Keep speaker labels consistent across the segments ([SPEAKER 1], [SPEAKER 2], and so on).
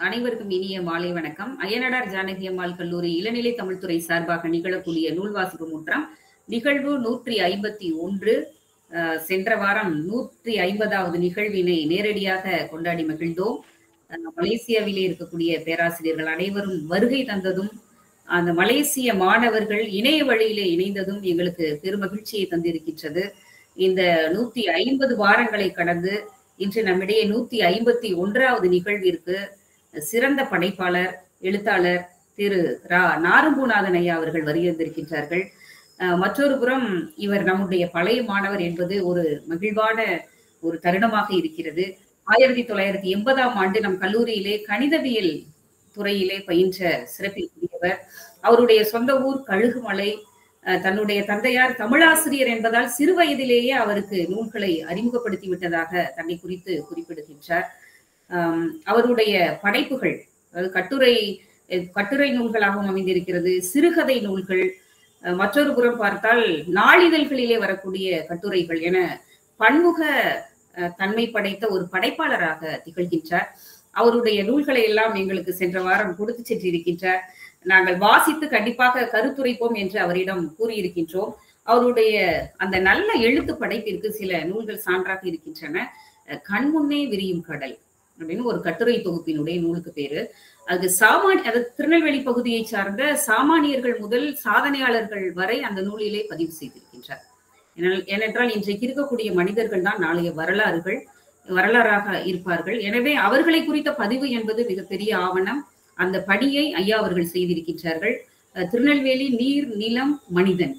[SPEAKER 1] அனைவருக்கும் இனிய மாலை வணக்கம் அய்யனடார் ஜானகி அம்மாள் கல்லூரி இளநிலை தமிழ்துறை சார்பாக நிகழக்கூடிய நூல் வாசிப்பு முற்றம் நிகழ்வு நூற்றி ஐம்பத்தி ஒன்று அஹ், சென்ற வாரம் நூற்றி ஐம்பதாவது நிகழ்வினை நேரடியாக கொண்டாடி மகிழ்ந்தோம் அஹ், மலேசியாவிலே இருக்கக்கூடிய பேராசிரியர்கள் அனைவரும் வருகை தந்ததும் அந்த மலேசிய மாணவர்கள் இணைய வழியிலே இணைந்ததும் எங்களுக்கு பெருமகிழ்ச்சியை தந்திருக்கின்றது இந்த நூத்தி ஐம்பது வாரங்களை கடந்து இன்று நம்மிடையே நூத்தி ஐம்பத்தி ஒன்றாவது நிகழ்விற்கு சிறந்த படைப்பாளர் எழுத்தாளர் திரு ரா நாரும்பூநாதன் ஐயா அவர்கள் வருகின்றிருக்கின்றார்கள் அஹ் மற்றொரு புறம் இவர் நம்முடைய பழைய மாணவர் என்பது ஒரு மகிழ்வான ஒரு தருணமாக இருக்கிறது ஆயிரத்தி தொள்ளாயிரத்தி எண்பதாம் ஆண்டு நம் கல்லூரியிலே கணிதவியல் துறையிலே பயின்ற சிறப்பிற்குரியவர் அவருடைய சொந்த ஊர் கழுகுமலை அஹ் தன்னுடைய தந்தையார் தமிழாசிரியர் என்பதால் சிறு வயதிலேயே அவருக்கு நூல்களை அறிமுகப்படுத்தி விட்டதாக தன்னை குறித்து குறிப்பிடுகின்றார் ஆம், அவருடைய படைப்புகள் அதாவது கட்டுரை அஹ் கட்டுரை நூல்களாகவும் அமைந்திருக்கிறது சிறுகதை நூல்கள் அஹ் மற்றொரு புறம் பார்த்தால் நாளிதழ்களிலே வரக்கூடிய கட்டுரைகள் என பன்முக அஹ், தன்மை படைத்த ஒரு படைப்பாளராக திகழ்கின்றார் அவருடைய நூல்களை எல்லாம் எங்களுக்கு சென்ற வாரம் கொடுத்து சென்றிருக்கின்றார் நாங்கள் வாசித்து கண்டிப்பாக கருத்துரைப்போம் என்று அவரிடம் கூறியிருக்கின்றோம் அவருடைய அந்த நல்ல எழுத்து படைப்பிற்கு சில நூல்கள் சான்றாக இருக்கின்றன அஹ், கண்முன்னே விரியும் கடல் அப்படின்னு ஒரு கட்டுரை தொகுப்பினுடைய நூலுக்கு பேரு அது சாமானிய அது திருநெல்வேலி பகுதியை சார்ந்த சாமானியர்கள் முதல் சாதனையாளர்கள் வரை அந்த நூலிலே பதிவு செய்திருக்கின்றார் ஏனெல்- ஏனென்றால் இன்றைக்கு இருக்கக்கூடிய மனிதர்கள் தான் நாளைய வரலாறுகள் வரலாறாக இருப்பார்கள் எனவே அவர்களை குறித்த பதிவு என்பது மிகப்பெரிய ஆவணம் அந்த பணியை ஐயா அவர்கள் செய்திருக்கின்றார்கள் அஹ் திருநெல்வேலி நீர் நிலம் மனிதன்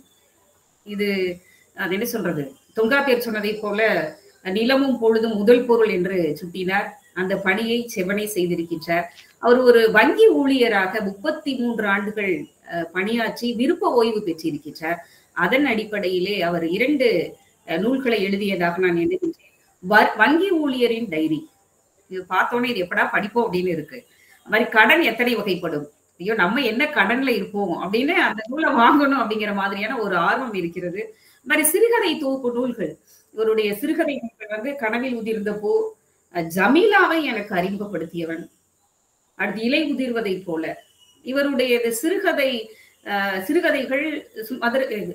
[SPEAKER 1] இது அது என்ன சொல்றது தொங்காப்பேர் சொன்னதை போல நிலமும் பொழுதும் முதல் பொருள் என்று சுட்டினார் அந்த பணியை செவனை செய்திருக்கின்றார் அவர் ஒரு வங்கி ஊழியராக முப்பத்தி மூன்று ஆண்டுகள் அஹ், பணியாற்றி விருப்ப ஓய்வு பெற்றிருக்கின்றார் அதன் அடிப்படையிலே அவர் இரண்டு அஹ், நூல்களை எழுதியதாக நான் எண்ணுகின்றேன் வ- வங்கி ஊழியரின் டைரி இது பார்த்தோன்னே இது எப்படா படிப்போம் அப்படின்னு இருக்கு அது மாதிரி கடன் எத்தனை வகைப்படும் ஐயோ நம்ம என்ன கடன்ல இருப்போம் அப்படின்னு அந்த நூலை வாங்கணும் அப்படிங்கிற மாதிரியான ஒரு ஆர்வம் இருக்கிறது அது மாதிரி சிறுகதை தொகுப்பு நூல்கள் இவருடைய சிறுகதை நூல்கள் வந்து கனவில் உதிர்ந்த பூ அஹ், ஜமீலாவை எனக்கு அறிமுகப்படுத்தியவன் அடுத்து இலை உதிர்வதை போல இவருடைய இந்த சிறுகதை அஹ், சிறுகதைகள் சு- மதுரை இது,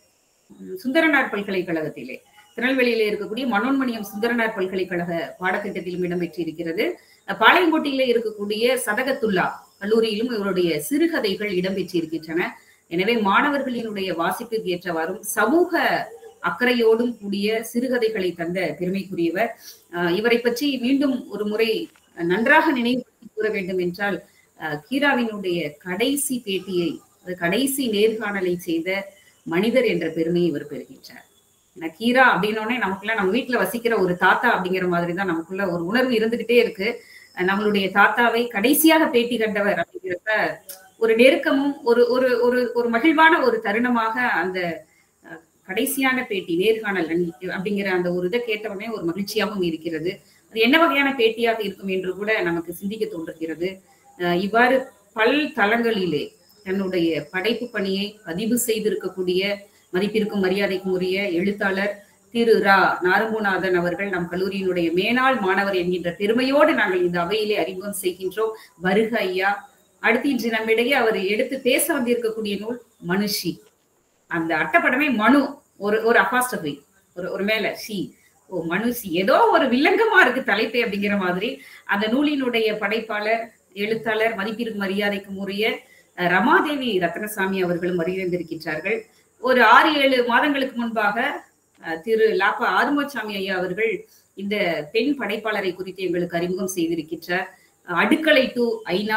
[SPEAKER 1] உம், சுந்தரனார் பல்கலைக்கழகத்திலே திருநெல்வேலியிலே இருக்கக்கூடிய மனோன்மணியம் சுந்தரனார் பல்கலைக்கழக பாடத்திட்டத்திலும் இடம்பெற்று இருக்கிறது அஹ், பாளையங்கோட்டையிலே இருக்கக்கூடிய சதகத்துல்லா கல்லூரியிலும் இவருடைய சிறுகதைகள் இடம்பெற்று இருக்கின்றன எனவே மாணவர்களினுடைய வாசிப்பிற்கு ஏற்றவாறும் சமூக அக்கறையோடும் கூடிய சிறுகதைகளை தந்த பெருமைக்குரியவர் அஹ், இவரை பற்றி மீண்டும் ஒரு முறை நன்றாக நினைவுபடுத்தி கூற வேண்டும் என்றால் அஹ், கீராவினுடைய கடைசி பேட்டியை அது கடைசி நேர்காணலை செய்த மனிதர் என்ற பெருமையை இவர் பெறுகின்றார் ஏன்னா கீரா அப்படின்னோடனே நமக்குள்ள நம்ம வீட்டுல வசிக்கிற ஒரு தாத்தா அப்படிங்கிற மாதிரி தான் நமக்குள்ள ஒரு உணர்வு இருந்துகிட்டே இருக்கு அஹ் நம்மளுடைய தாத்தாவை கடைசியாக பேட்டி கண்டவர் அப்படிங்கிறப்ப ஒரு நெருக்கமும் ஒரு ஒரு ஒரு ஒரு மகிழ்வான ஒரு தருணமாக அந்த அஹ், கடைசியான பேட்டி நேர்காணல் அன்னைக்கு அப்படிங்கிற அந்த ஒரு இதை கேட்டவுடனே ஒரு மகிழ்ச்சியாகவும் இருக்கிறது அது என்ன வகையான பேட்டியாக இருக்கும் என்று கூட நமக்கு சிந்திக்க தோன்றுகிறது அஹ், இவ்வாறு பல் தளங்களிலே தன்னுடைய படைப்பு பணியை பதிவு செய்திருக்கக்கூடிய மதிப்பிற்கும் மரியாதைக்கும் உரிய எழுத்தாளர் திரு ரா நாரம்பூநாதன் அவர்கள் நம் கல்லூரியினுடைய மேனாள் மாணவர் என்கின்ற பெருமையோடு நாங்கள் இந்த அவையிலே அறிமுகம் செய்கின்றோம் வருக ஐயா அடுத்து இன்று நம்மிடையே அவர் எடுத்து பேச வந்திருக்கக்கூடிய நூல் மனுஷி அந்த அட்டப்படமே மனு ஒரு ஒரு அபாஸ்டபை ஒரு ஒரு மேல ஷி ஓ மனுஷி ஏதோ ஒரு வில்லங்கமா இருக்கு தலைப்பே அப்படிங்கிற மாதிரி அந்த நூலினுடைய படைப்பாளர் எழுத்தாளர் மதிப்பிற்கு மரியாதைக்கும் உரிய அஹ், ரமாதேவி ரத்னசாமி அவர்களும் வருகின்றிருக்கின்றார்கள் ஒரு ஆறு ஏழு மாதங்களுக்கு முன்பாக அஹ், திரு லாப்பா ஆறுமுகசாமி ஐயா அவர்கள் இந்த பெண் படைப்பாளரை குறித்து எங்களுக்கு அறிமுகம் செய்திருக்கின்றார் அஹ், அடுக்களை டு ஐநா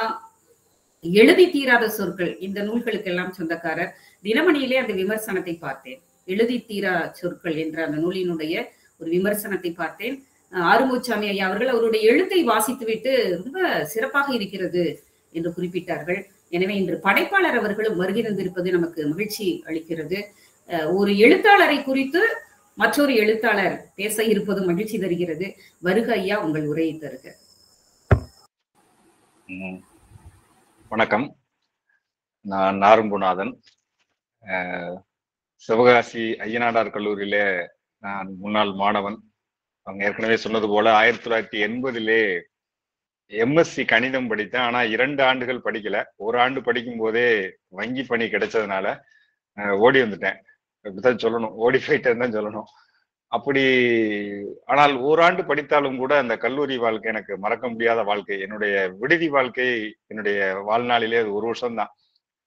[SPEAKER 1] எழுதி தீராத சொற்கள் இந்த நூல்களுக்கெல்லாம் சொந்தக்காரர் தினமணியிலே அந்த விமர்சனத்தை பார்த்தேன் எழுதி தீரா சொற்கள் என்ற அந்த நூலினுடைய ஒரு விமர்சனத்தை பார்த்தேன் அஹ், ஆறுமுகசாமி ஐயா அவர்கள் அவருடைய எழுத்தை வாசித்துவிட்டு ரொம்ப சிறப்பாக இருக்கிறது என்று குறிப்பிட்டார்கள் எனவே இன்று படைப்பாளர் அவர்களும் வருகை தந்திருப்பது நமக்கு மகிழ்ச்சி அளிக்கிறது அஹ், ஒரு எழுத்தாளரை குறித்து மற்றொரு எழுத்தாளர் பேச இருப்பது மகிழ்ச்சி தருகிறது வருக ஐயா உங்கள் உரையை தருக
[SPEAKER 2] ம். வணக்கம் நான் நாரும்புநாதன் அஹ், சிவகாசி ஐயனாடார் கல்லூரியிலே நான் முன்னாள் மாணவன் அவங்க ஏற்கனவே சொன்னது போல ஆயிரத்தி தொள்ளாயிரத்தி எண்பதிலே எம்எஸ்சி கணிதம் படித்தேன் ஆனா இரண்டு ஆண்டுகள் படிக்கல ஒரு ஆண்டு படிக்கும் போதே வங்கி பணி கிடைச்சதுனால அஹ், ஓடி வந்துட்டேன் இப்படிதான் சொல்லணும் ஓடி போயிட்டேன்னு தான் சொல்லணும் அப்படி ஆனால் ஓராண்டு படித்தாலும் கூட அந்த கல்லூரி வாழ்க்கை எனக்கு மறக்க முடியாத வாழ்க்கை என்னுடைய விடுதி வாழ்க்கை என்னுடைய வாழ்நாளிலே அது ஒரு வருஷம் தான்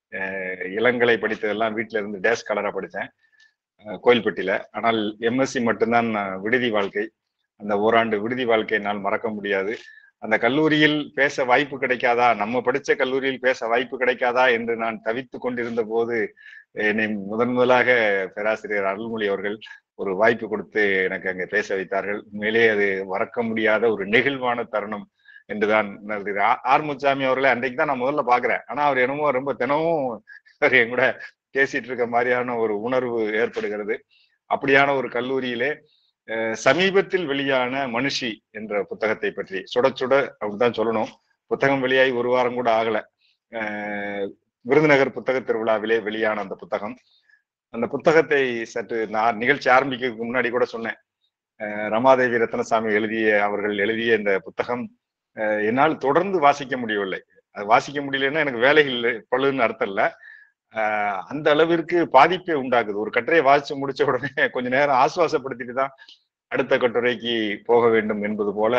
[SPEAKER 2] இளங்கலை படித்ததெல்லாம் வீட்டில இருந்து டேஸ் கலரா படித்தேன் அஹ், கோயில்பட்டியில ஆனால் எம்எஸ்சி மட்டும்தான் நான் விடுதி வாழ்க்கை அந்த ஓராண்டு விடுதி வாழ்க்கை என்னால் மறக்க முடியாது அந்த கல்லூரியில் பேச வாய்ப்பு கிடைக்காதா நம்ம படிச்ச கல்லூரியில் பேச வாய்ப்பு கிடைக்காதா என்று நான் தவித்து கொண்டிருந்த போது என்னை முதன் முதலாக பேராசிரியர் அருள்மொழி அவர்கள் ஒரு வாய்ப்பு கொடுத்து எனக்கு அங்கே பேச வைத்தார்கள் உண்மையிலே அது மறக்க முடியாத ஒரு நெகிழ்வான தருணம் என்றுதான் உணர்கிறேன். ஆ- ஆர் முத்துசாமி அவர்களை அன்றைக்கு தான் நான் முதல்ல பாக்குறேன் ஆனா அவர் என்னமோ ரொம்ப தினமும் அவர் என் கூட பேசிட்டு இருக்க மாதிரியான ஒரு உணர்வு ஏற்படுகிறது அப்படியான ஒரு கல்லூரியிலே அஹ், சமீபத்தில் வெளியான மனுஷி என்ற புத்தகத்தை பற்றி சுட சுட அப்படிதான் சொல்லணும் புத்தகம் வெளியாகி ஒரு வாரம் கூட ஆகல அஹ், விருதுநகர் புத்தக திருவிழாவிலே வெளியான அந்த புத்தகம் அந்த புத்தகத்தை சற்று நான் நிகழ்ச்சி ஆரம்பிக்கிறதுக்கு முன்னாடி கூட சொன்னேன் அஹ், ரமாதேவி ரத்னசாமி எழுதிய அவர்கள் எழுதிய இந்த புத்தகம் அஹ், என்னால் தொடர்ந்து வாசிக்க முடியவில்லை அது வாசிக்க முடியலன்னா எனக்கு வேலைகள் பழுன்னு அர்த்தம் இல்ல ஆஹ் அந்த அளவிற்கு பாதிப்பை உண்டாக்குது ஒரு கட்டுரையை வாசிச்சு முடிச்ச உடனே கொஞ்ச நேரம் ஆசுவாசப்படுத்திட்டு தான் அடுத்த கட்டுரைக்கு போக வேண்டும் என்பது போல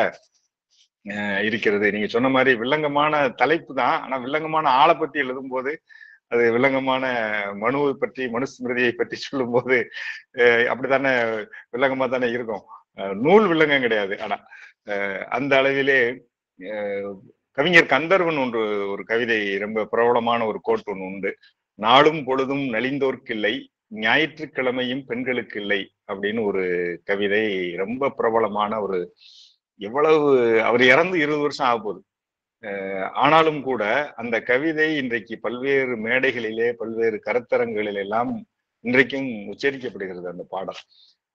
[SPEAKER 2] ஆஹ் இருக்கிறது நீங்க சொன்ன மாதிரி வில்லங்கமான தலைப்பு தான் ஆனா வில்லங்கமான ஆளை பத்தி எழுதும்போது அது வில்லங்கமான மனுவை பற்றி மனுஸ்மிருதியை பற்றி சொல்லும்போது அஹ் அப்படித்தானே வில்லங்கமா தானே இருக்கும் அஹ் நூல் வில்லங்கம் கிடையாது ஆனா அஹ் அந்த அளவிலே அஹ் கவிஞர் கந்தர்வன் ஒன்று ஒரு கவிதை ரொம்ப பிரபலமான ஒரு கோட் ஒன்று உண்டு நாளும் பொழுதும் நலிந்தோர்க்கில்லை ஞாயிற்றுக்கிழமையும் பெண்களுக்கு இல்லை அப்படின்னு ஒரு கவிதை ரொம்ப பிரபலமான ஒரு எவ்வளவு அவர் இறந்து இருபது வருஷம் ஆக போகுது அஹ் ஆனாலும் கூட அந்த கவிதை இன்றைக்கு பல்வேறு மேடைகளிலே பல்வேறு கருத்தரங்களில் எல்லாம் இன்றைக்கும் உச்சரிக்கப்படுகிறது அந்த பாடம்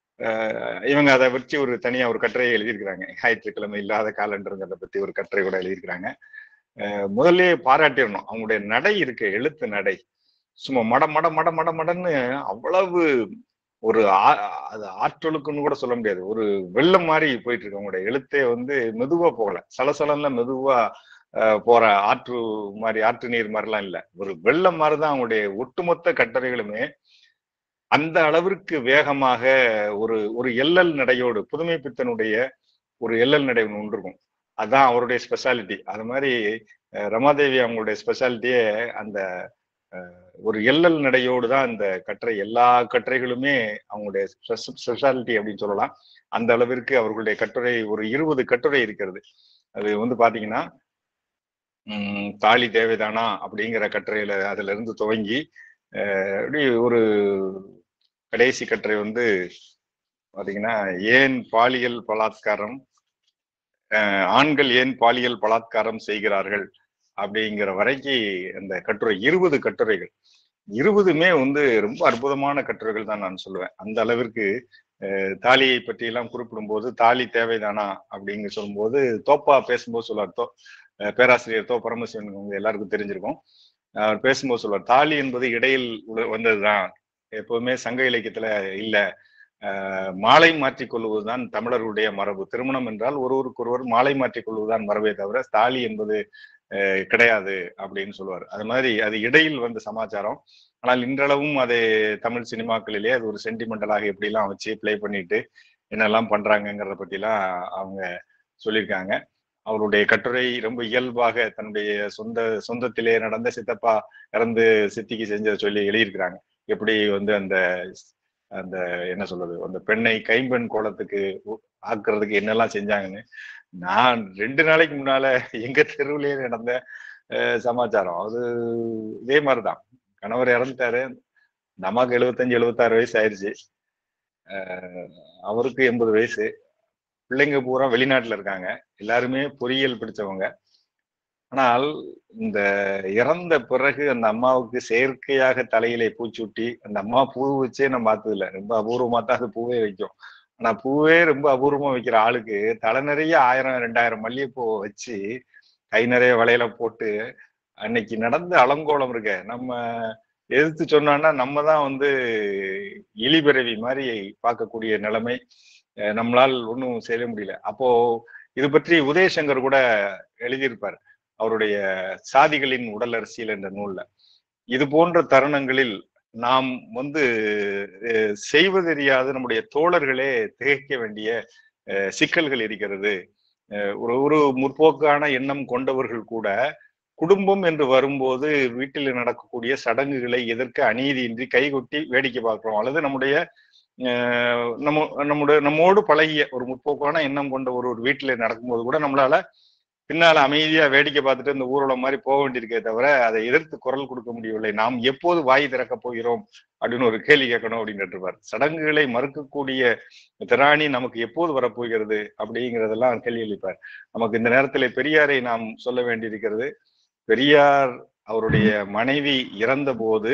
[SPEAKER 2] அஹ் இவங்க அதை வச்சு ஒரு தனியா ஒரு கட்டுரையை எழுதியிருக்கிறாங்க ஞாயிற்றுக்கிழமை இல்லாத காலண்டருங்கிறத பத்தி ஒரு கட்டுரை கூட எழுதியிருக்கிறாங்க அஹ் முதல்லயே பாராட்டிடணும் அவங்களுடைய நடை இருக்கு எழுத்து நடை சும்மா மட மட மட மட மடன்னு அவ்வளவு ஒரு ஆ- அது ஆற்றலுக்குன்னு கூட சொல்ல முடியாது ஒரு வெள்ளம் மாதிரி போயிட்டு இருக்கு அவங்களுடைய எழுத்தே வந்து மெதுவா போகல சலசலன்னு மெதுவா அஹ், போற ஆற்று மாதிரி ஆற்று நீர் மாதிரிலாம் இல்ல ஒரு வெள்ளம் மாதிரிதான் அவங்களுடைய ஒட்டுமொத்த கட்டுரைகளுமே அந்த அளவிற்கு வேகமாக ஒரு ஒரு எல்லல் நடையோடு புதுமை பித்தனுடைய ஒரு எல்லல் நடை ஒன்று இருக்கும் அதான் அவருடைய ஸ்பெஷாலிட்டி அது மாதிரி அஹ், ரமாதேவி அவங்களுடைய ஸ்பெஷாலிட்டியே அந்த அஹ், ஒரு எல்லல் நடையோடு தான் இந்த கட்டுரை எல்லா கட்டுரைகளுமே அவங்களுடைய ஸ்பெஷாலிட்டி அப்படின்னு சொல்லலாம் அந்த அளவிற்கு அவர்களுடைய கட்டுரை ஒரு இருபது கட்டுரை இருக்கிறது அது வந்து பாத்தீங்கன்னா உம் தாலி தேவைதானா அப்படிங்கிற கட்டுரையில அதுல இருந்து துவங்கி அஹ், அப்படி ஒரு கடைசி கட்டுரை வந்து பாத்தீங்கன்னா ஏன் பாலியல் பலாத்காரம் அஹ், ஆண்கள் ஏன் பாலியல் பலாத்காரம் செய்கிறார்கள் அப்படிங்கிற வரைக்கும் அந்த கட்டுரை இருபது கட்டுரைகள் இருபதுமே வந்து ரொம்ப அற்புதமான கட்டுரைகள் தான் நான் சொல்லுவேன் அந்த அளவிற்கு அஹ், தாலியை பற்றி எல்லாம் குறிப்பிடும்போது தாலி தேவைதானா அப்படிங்க சொல்லும்போது தோப்பா பேசும்போது சொல்லுவார் தோ அஹ், பேராசிரியர் தோ பரமசிவன் உங்க எல்லாருக்கும் தெரிஞ்சிருக்கும் அவர் பேசும்போது சொல்லுவார் தாலி என்பது இடையில் உள்ள- வந்ததுதான் எப்பவுமே சங்க இலக்கியத்துல இல்ல அஹ், மாலை மாற்றிக் கொள்வதுதான் தமிழர்களுடைய மரபு திருமணம் என்றால் ஒருவருக்கு ஒருவர் மாலை மாற்றிக் கொள்வதுதான் மரபே தவிர தாலி என்பது அஹ், கிடையாது அப்படின்னு சொல்லுவார் அது மாதிரி அது இடையில் வந்த சமாச்சாரம் ஆனால் இன்றளவும் அது தமிழ் சினிமாக்களிலே அது ஒரு சென்டிமெண்டலாக எப்படிலாம் வச்சு ப்ளே பண்ணிட்டு என்னெல்லாம் பண்றாங்கங்கிறத பத்திலாம் அவங்க சொல்லியிருக்காங்க அவருடைய கட்டுரை ரொம்ப இயல்பாக தன்னுடைய சொந்த சொந்தத்திலே நடந்த சித்தப்பா இறந்து சித்திக்கு செஞ்சதை சொல்லி எழுதியிருக்கிறாங்க எப்படி வந்து அந்த அந்த என்ன சொல்றது அந்த பெண்ணை கைம்பெண் கோலத்துக்கு உ- ஆக்குறதுக்கு என்னெல்லாம் செஞ்சாங்கன்னு நான் ரெண்டு நாளைக்கு முன்னால எங்க தெருவுலயே நடந்த அஹ், சமாச்சாரம் அது இதே மாதிரிதான் கணவர் இறந்துட்டாரு இந்த அம்மாவுக்கு எழுபத்தஞ்சு எழுபத்தாறு வயசு ஆயிடுச்சு அஹ், அவருக்கு எண்பது வயசு பிள்ளைங்க பூரா வெளிநாட்டுல இருக்காங்க எல்லாருமே பொறியியல் படிச்சவங்க ஆனால் இந்த இறந்த பிறகு அந்த அம்மாவுக்கு செயற்கையாக தலையிலே பூச்சூட்டி அந்த அம்மா பூ வச்சே நான் பார்த்தது இல்ல ரொம்ப அபூர்வமா தான் அது பூவே வைக்கும் ஆனா பூவே ரொம்ப அபூர்வமா வைக்கிற ஆளுக்கு தலை நிறைய ஆயிரம் ரெண்டாயிரம் மல்லிகைப்பூ வச்சு கை நிறைய வளையல போட்டு அன்னைக்கு நடந்த அலங்கோலம் இருக்க நம்ம எதிர்த்து சொன்னோம்னா நம்ம தான் வந்து இலிபிறவி மாதிரி பார்க்கக்கூடிய நிலைமை அஹ் நம்மளால் ஒன்றும் செய்ய முடியல அப்போ இது பற்றி உதயசங்கர் கூட எழுதியிருப்பார் அவருடைய சாதிகளின் உடல் அரசியல் என்ற நூல்ல இது போன்ற தருணங்களில் நாம் வந்து செய்வதறியாது நம்முடைய தோழர்களே திகைக்க வேண்டிய சிக்கல்கள் இருக்கிறது ஒரு ஒரு முற்போக்கான எண்ணம் கொண்டவர்கள் கூட குடும்பம் என்று வரும்போது வீட்டில் நடக்கக்கூடிய சடங்குகளை எதிர்க்க அநீதியின்றி கைகொட்டி வேடிக்கை பார்க்கிறோம் அல்லது நம்முடைய நம்ம நம்முடைய நம்மோடு பழகிய ஒரு முற்போக்கான எண்ணம் கொண்ட ஒரு ஒரு வீட்டுல நடக்கும்போது கூட நம்மளால பின்னால அமைதியா வேடிக்கை பார்த்துட்டு இந்த ஊர்வலம் மாதிரி போக வேண்டியிருக்கே தவிர அதை எதிர்த்து குரல் கொடுக்க முடியவில்லை நாம் எப்போது வாய் திறக்க போகிறோம் அப்படின்னு ஒரு கேள்வி கேட்கணும் அப்படின்னு கேட்டிருப்பார் சடங்குகளை மறுக்கக்கூடிய திராணி நமக்கு எப்போது வரப்போகிறது அப்படிங்கிறதெல்லாம் கேள்வி அளிப்பார் நமக்கு இந்த நேரத்தில் பெரியாரை நாம் சொல்ல வேண்டியிருக்கிறது பெரியார் அவருடைய மனைவி இறந்த போது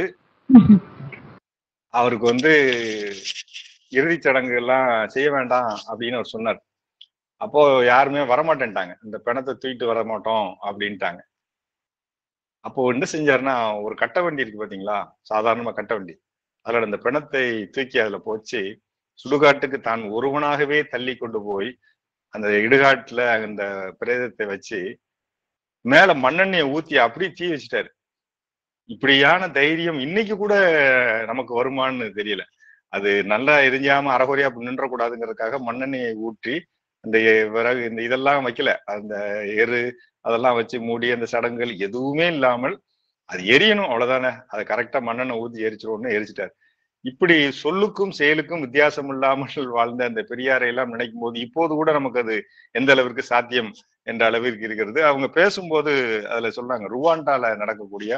[SPEAKER 2] அவருக்கு வந்து இறுதி சடங்கு எல்லாம் செய்ய வேண்டாம் அப்படின்னு அவர் சொன்னார் அப்போ யாருமே வரமாட்டேன்ட்டாங்க இந்த பிணத்தை தூக்கிட்டு வர மாட்டோம் அப்படின்ட்டாங்க அப்போ என்ன செஞ்சாருன்னா ஒரு கட்ட வண்டி இருக்கு பாத்தீங்களா சாதாரணமா கட்ட வண்டி அதுல அந்த பிணத்தை தூக்கி அதுல போச்சு சுடுகாட்டுக்கு தான் ஒருவனாகவே தள்ளி கொண்டு போய் அந்த இடுகாட்டுல அந்த பிரேதத்தை வச்சு மேல மண்ணெண்ணெயை ஊத்தி அப்படியே தீ வச்சுட்டாரு இப்படியான தைரியம் இன்னைக்கு கூட நமக்கு வருமானு தெரியல அது நல்லா எரிஞ்சாம அறகுறையா நின்ற கூடாதுங்கிறதுக்காக மண்ணெண்ணெயை ஊற்றி அந்த விறகு இந்த இதெல்லாம் வைக்கல அந்த எரு அதெல்லாம் வச்சு மூடி அந்த சடங்குகள் எதுவுமே இல்லாமல் அது எரியணும் அவ்வளவுதானே அதை கரெக்டா மண்ணெண்ணெய் ஊத்தி எரிச்சிருவோம்னு எரிச்சிட்டாரு இப்படி சொல்லுக்கும் செயலுக்கும் வித்தியாசம் இல்லாமல் வாழ்ந்த அந்த பெரியாரை எல்லாம் நினைக்கும் போது இப்போது கூட நமக்கு அது எந்த அளவிற்கு சாத்தியம் என்ற அளவிற்கு இருக்கிறது அவங்க பேசும்போது அதுல சொல்றாங்க ருவாண்டால நடக்கக்கூடிய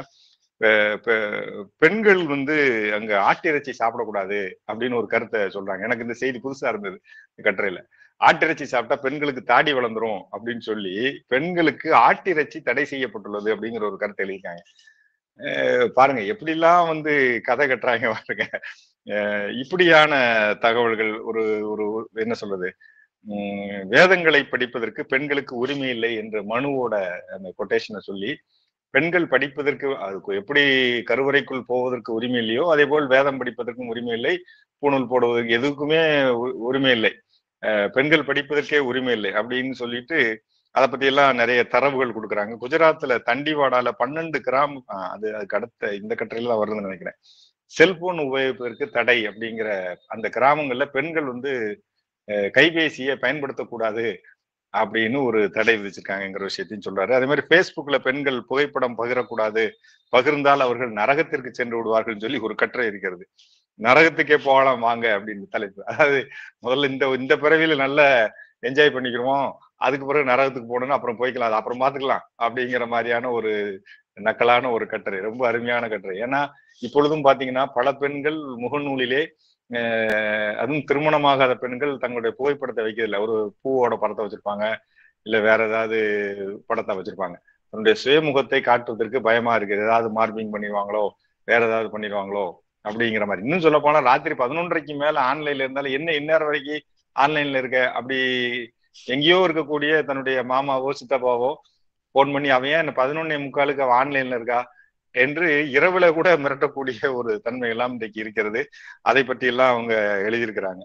[SPEAKER 2] பெண்கள் வந்து அங்க ஆட்டிறைச்சி சாப்பிடக்கூடாது அப்படின்னு ஒரு கருத்தை சொல்றாங்க எனக்கு இந்த செய்தி புதுசா இருந்தது கட்டுரையில ஆட்டிறைச்சி சாப்பிட்டா பெண்களுக்கு தாடி வளர்ந்துரும் அப்படின்னு சொல்லி பெண்களுக்கு ஆட்டிறைச்சி தடை செய்யப்பட்டுள்ளது அப்படிங்கிற ஒரு கருத்தை எழுதியிருக்காங்க பாருங்க எப்படிலாம் வந்து கதை கட்டுறாங்க பாருங்க இப்படியான தகவல்கள் ஒரு ஒரு என்ன சொல்றது வேதங்களை படிப்பதற்கு பெண்களுக்கு உரிமை இல்லை என்ற மனுவோட அந்த கொட்டேஷனை சொல்லி பெண்கள் படிப்பதற்கு அதுக்கு எப்படி கருவறைக்குள் போவதற்கு உரிமை இல்லையோ அதே போல் வேதம் படிப்பதற்கும் உரிமை இல்லை பூணூல் போடுவதற்கு எதுக்குமே உரிமை இல்லை பெண்கள் படிப்பதற்கே உரிமை இல்லை அப்படின்னு சொல்லிட்டு அதை பத்தி எல்லாம் நிறைய தரவுகள் கொடுக்குறாங்க குஜராத்ல தண்டிவாடால பன்னெண்டு கிராம் அது அதுக்கு அடுத்த இந்த கட்டுரையில தான் வருதுன்னு நினைக்கிறேன் செல்போன் உபயோகிப்பதற்கு தடை அப்படிங்கிற அந்த கிராமங்கள்ல பெண்கள் வந்து கைபேசியை பயன்படுத்தக்கூடாது அப்படின்னு ஒரு தடை விதிச்சிருக்காங்கிற விஷயத்தையும் சொல்றாரு அதே மாதிரி பேஸ்புக்ல பெண்கள் புகைப்படம் பகிரக்கூடாது பகிர்ந்தால் அவர்கள் நரகத்திற்கு சென்று விடுவார்கள் சொல்லி ஒரு கட்டுரை இருக்கிறது நரகத்துக்கே போகலாம் வாங்க அப்படின்னு தலைப்பு அதாவது முதல்ல இந்த இந்த பிறவியில நல்ல என்ஜாய் பண்ணிக்கிறோம் அதுக்கு பிறகு நரகத்துக்கு போகணும்னு அப்புறம் போய்க்கலாம் அது அப்புறம் பாத்துக்கலாம் அப்படிங்கிற மாதிரியான ஒரு நக்கலான ஒரு கட்டுரை ரொம்ப அருமையான கட்டுரை ஏன்னா இப்பொழுதும் பாத்தீங்கன்னா பல பெண்கள் முகநூலிலே அதுவும் திருமணமாகாத பெண்கள் தங்களுடைய புகைப்படத்தை வைக்கிறதில்ல ஒரு பூவோட படத்தை வச்சிருப்பாங்க இல்ல வேற ஏதாவது படத்தை வச்சிருப்பாங்க தன்னுடைய சுயமுகத்தை காட்டுவதற்கு பயமா இருக்கு ஏதாவது மார்பிங் பண்ணிடுவாங்களோ வேற ஏதாவது பண்ணிடுவாங்களோ அப்படிங்கிற மாதிரி இன்னும் சொல்ல போனா ராத்திரி பதினொன்றரைக்கு மேல ஆன்லைன்ல இருந்தாலும் என்ன இந்நேரம் வரைக்கும் ஆன்லைன்ல இருக்க அப்படி எங்கேயோ இருக்கக்கூடிய தன்னுடைய மாமாவோ சித்தப்பாவோ போன் பண்ணி அவன் ஏன் பதினொன்னே முக்காலுக்கு அவன் ஆன்லைன்ல இருக்கா என்று இரவுல கூட மிரட்டக்கூடிய ஒரு தன்மை எல்லாம் இன்றைக்கு இருக்கிறது அதை பற்றி எல்லாம் அவங்க எழுதியிருக்கிறாங்க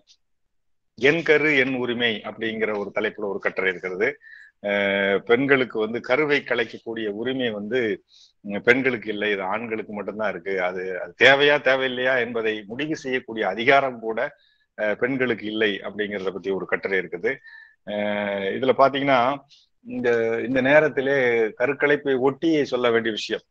[SPEAKER 2] என் கரு என் உரிமை அப்படிங்கிற ஒரு தலைப்புல ஒரு கட்டுரை இருக்கிறது பெண்களுக்கு வந்து கருவை கலைக்கக்கூடிய உரிமை வந்து பெண்களுக்கு இல்லை இது ஆண்களுக்கு மட்டும்தான் இருக்கு அது அது தேவையா தேவையில்லையா என்பதை முடிவு செய்யக்கூடிய அதிகாரம் கூட பெண்களுக்கு இல்லை அப்படிங்கிறத பத்தி ஒரு கட்டுரை இருக்குது இதுல பாத்தீங்கன்னா இந்த இந்த நேரத்திலே கருக்கலைப்பை ஒட்டி சொல்ல வேண்டிய விஷயம்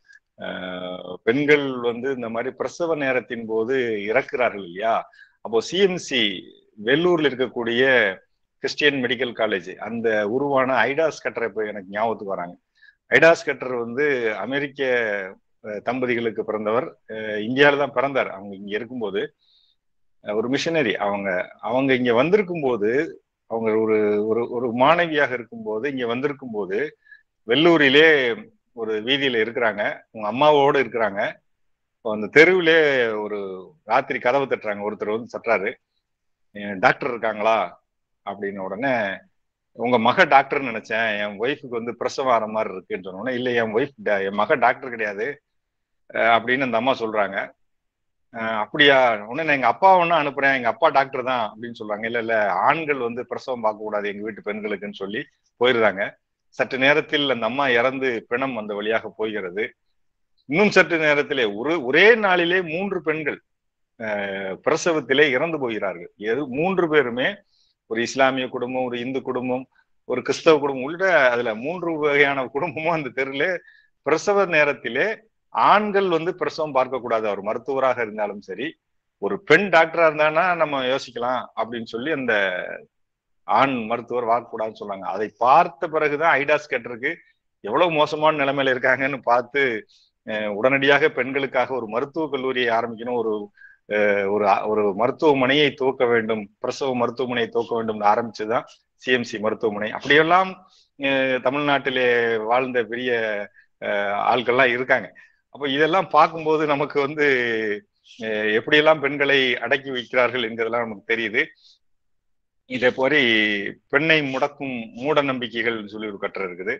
[SPEAKER 2] பெண்கள் வந்து இந்த மாதிரி பிரசவ நேரத்தின் போது இறக்குறார்கள் இல்லையா அப்போ சிஎம்சி வெள்ளூர்ல இருக்கக்கூடிய கிறிஸ்டியன் மெடிக்கல் காலேஜ் அந்த உருவான ஐடாஸ் கட்டரை இப்போ எனக்கு ஞாபகத்துக்கு வராங்க ஐடாஸ் கட்டர் வந்து அமெரிக்க தம்பதிகளுக்கு பிறந்தவர் இந்தியாவில தான் பிறந்தார் அவங்க இங்க இருக்கும்போது ஒரு மிஷனரி அவங்க அவங்க இங்க வந்திருக்கும் போது அவங்க ஒரு ஒரு ஒரு மாணவியாக இருக்கும்போது இங்க வந்திருக்கும் போது வெள்ளூரிலே ஒரு வீதியில இருக்கிறாங்க உங்க அம்மாவோட இருக்கிறாங்க அந்த தெருவிலே ஒரு ராத்திரி கதவு தட்டுறாங்க ஒருத்தர் வந்து தட்டுறாரு டாக்டர் இருக்காங்களா அப்படின்னு உடனே உங்க மக டாக்டர்னு நினைச்சேன் என் ஒய்ஃபுக்கு வந்து பிரசவம் ஆற மாதிரி இருக்குன்னு சொன்னோன்னே இல்லை என் ஒய்ஃப் என் மக டாக்டர் கிடையாது அப்படின்னு அந்த அம்மா சொல்றாங்க அப்படியா உடனே நான் எங்க அப்பா ஒன்னும் அனுப்புறேன் எங்க அப்பா டாக்டர் தான் அப்படின்னு சொல்றாங்க இல்ல இல்ல ஆண்கள் வந்து பிரசவம் பார்க்க கூடாது எங்க வீட்டு பெண்களுக்குன்னு சொல்லி போயிருந்தாங்க சற்று நேரத்தில் அந்த அம்மா இறந்து பிணம் அந்த வழியாக போகிறது இன்னும் சற்று நேரத்திலே ஒரு ஒரே நாளிலே மூன்று பெண்கள் பிரசவத்திலே இறந்து போகிறார்கள் எது மூன்று பேருமே ஒரு இஸ்லாமிய குடும்பம் ஒரு இந்து குடும்பம் ஒரு கிறிஸ்தவ குடும்பம் உள்ளிட்ட அதுல மூன்று வகையான குடும்பமும் அந்த தெருல பிரசவ நேரத்திலே ஆண்கள் வந்து பிரசவம் பார்க்க கூடாது அவர் மருத்துவராக இருந்தாலும் சரி ஒரு பெண் டாக்டரா இருந்தானா நம்ம யோசிக்கலாம் அப்படின்னு சொல்லி அந்த ஆண் மருத்துவர் வாக்கக்கூடாதுன்னு சொன்னாங்க அதை பார்த்த பிறகுதான் ஐடாஸ் கேட்டிருக்கு எவ்வளவு மோசமான நிலைமையில இருக்காங்கன்னு பார்த்து உடனடியாக பெண்களுக்காக ஒரு மருத்துவக் கல்லூரியை ஆரம்பிக்கணும் ஒரு ஒரு ஒரு மருத்துவமனையை துவக்க வேண்டும் பிரசவ மருத்துவமனையை துவக்க வேண்டும் ஆரம்பிச்சுதான் சிஎம்சி மருத்துவமனை அப்படியெல்லாம் தமிழ்நாட்டிலே வாழ்ந்த பெரிய ஆட்கள்லாம் இருக்காங்க அப்போ இதெல்லாம் பார்க்கும்போது நமக்கு வந்து எப்படியெல்லாம் பெண்களை அடக்கி வைக்கிறார்கள் என்கிறதெல்லாம் நமக்கு தெரியுது இதே போரி பெண்ணை முடக்கும் மூட நம்பிக்கைகள் சொல்லி ஒரு கட்டுரை இருக்குது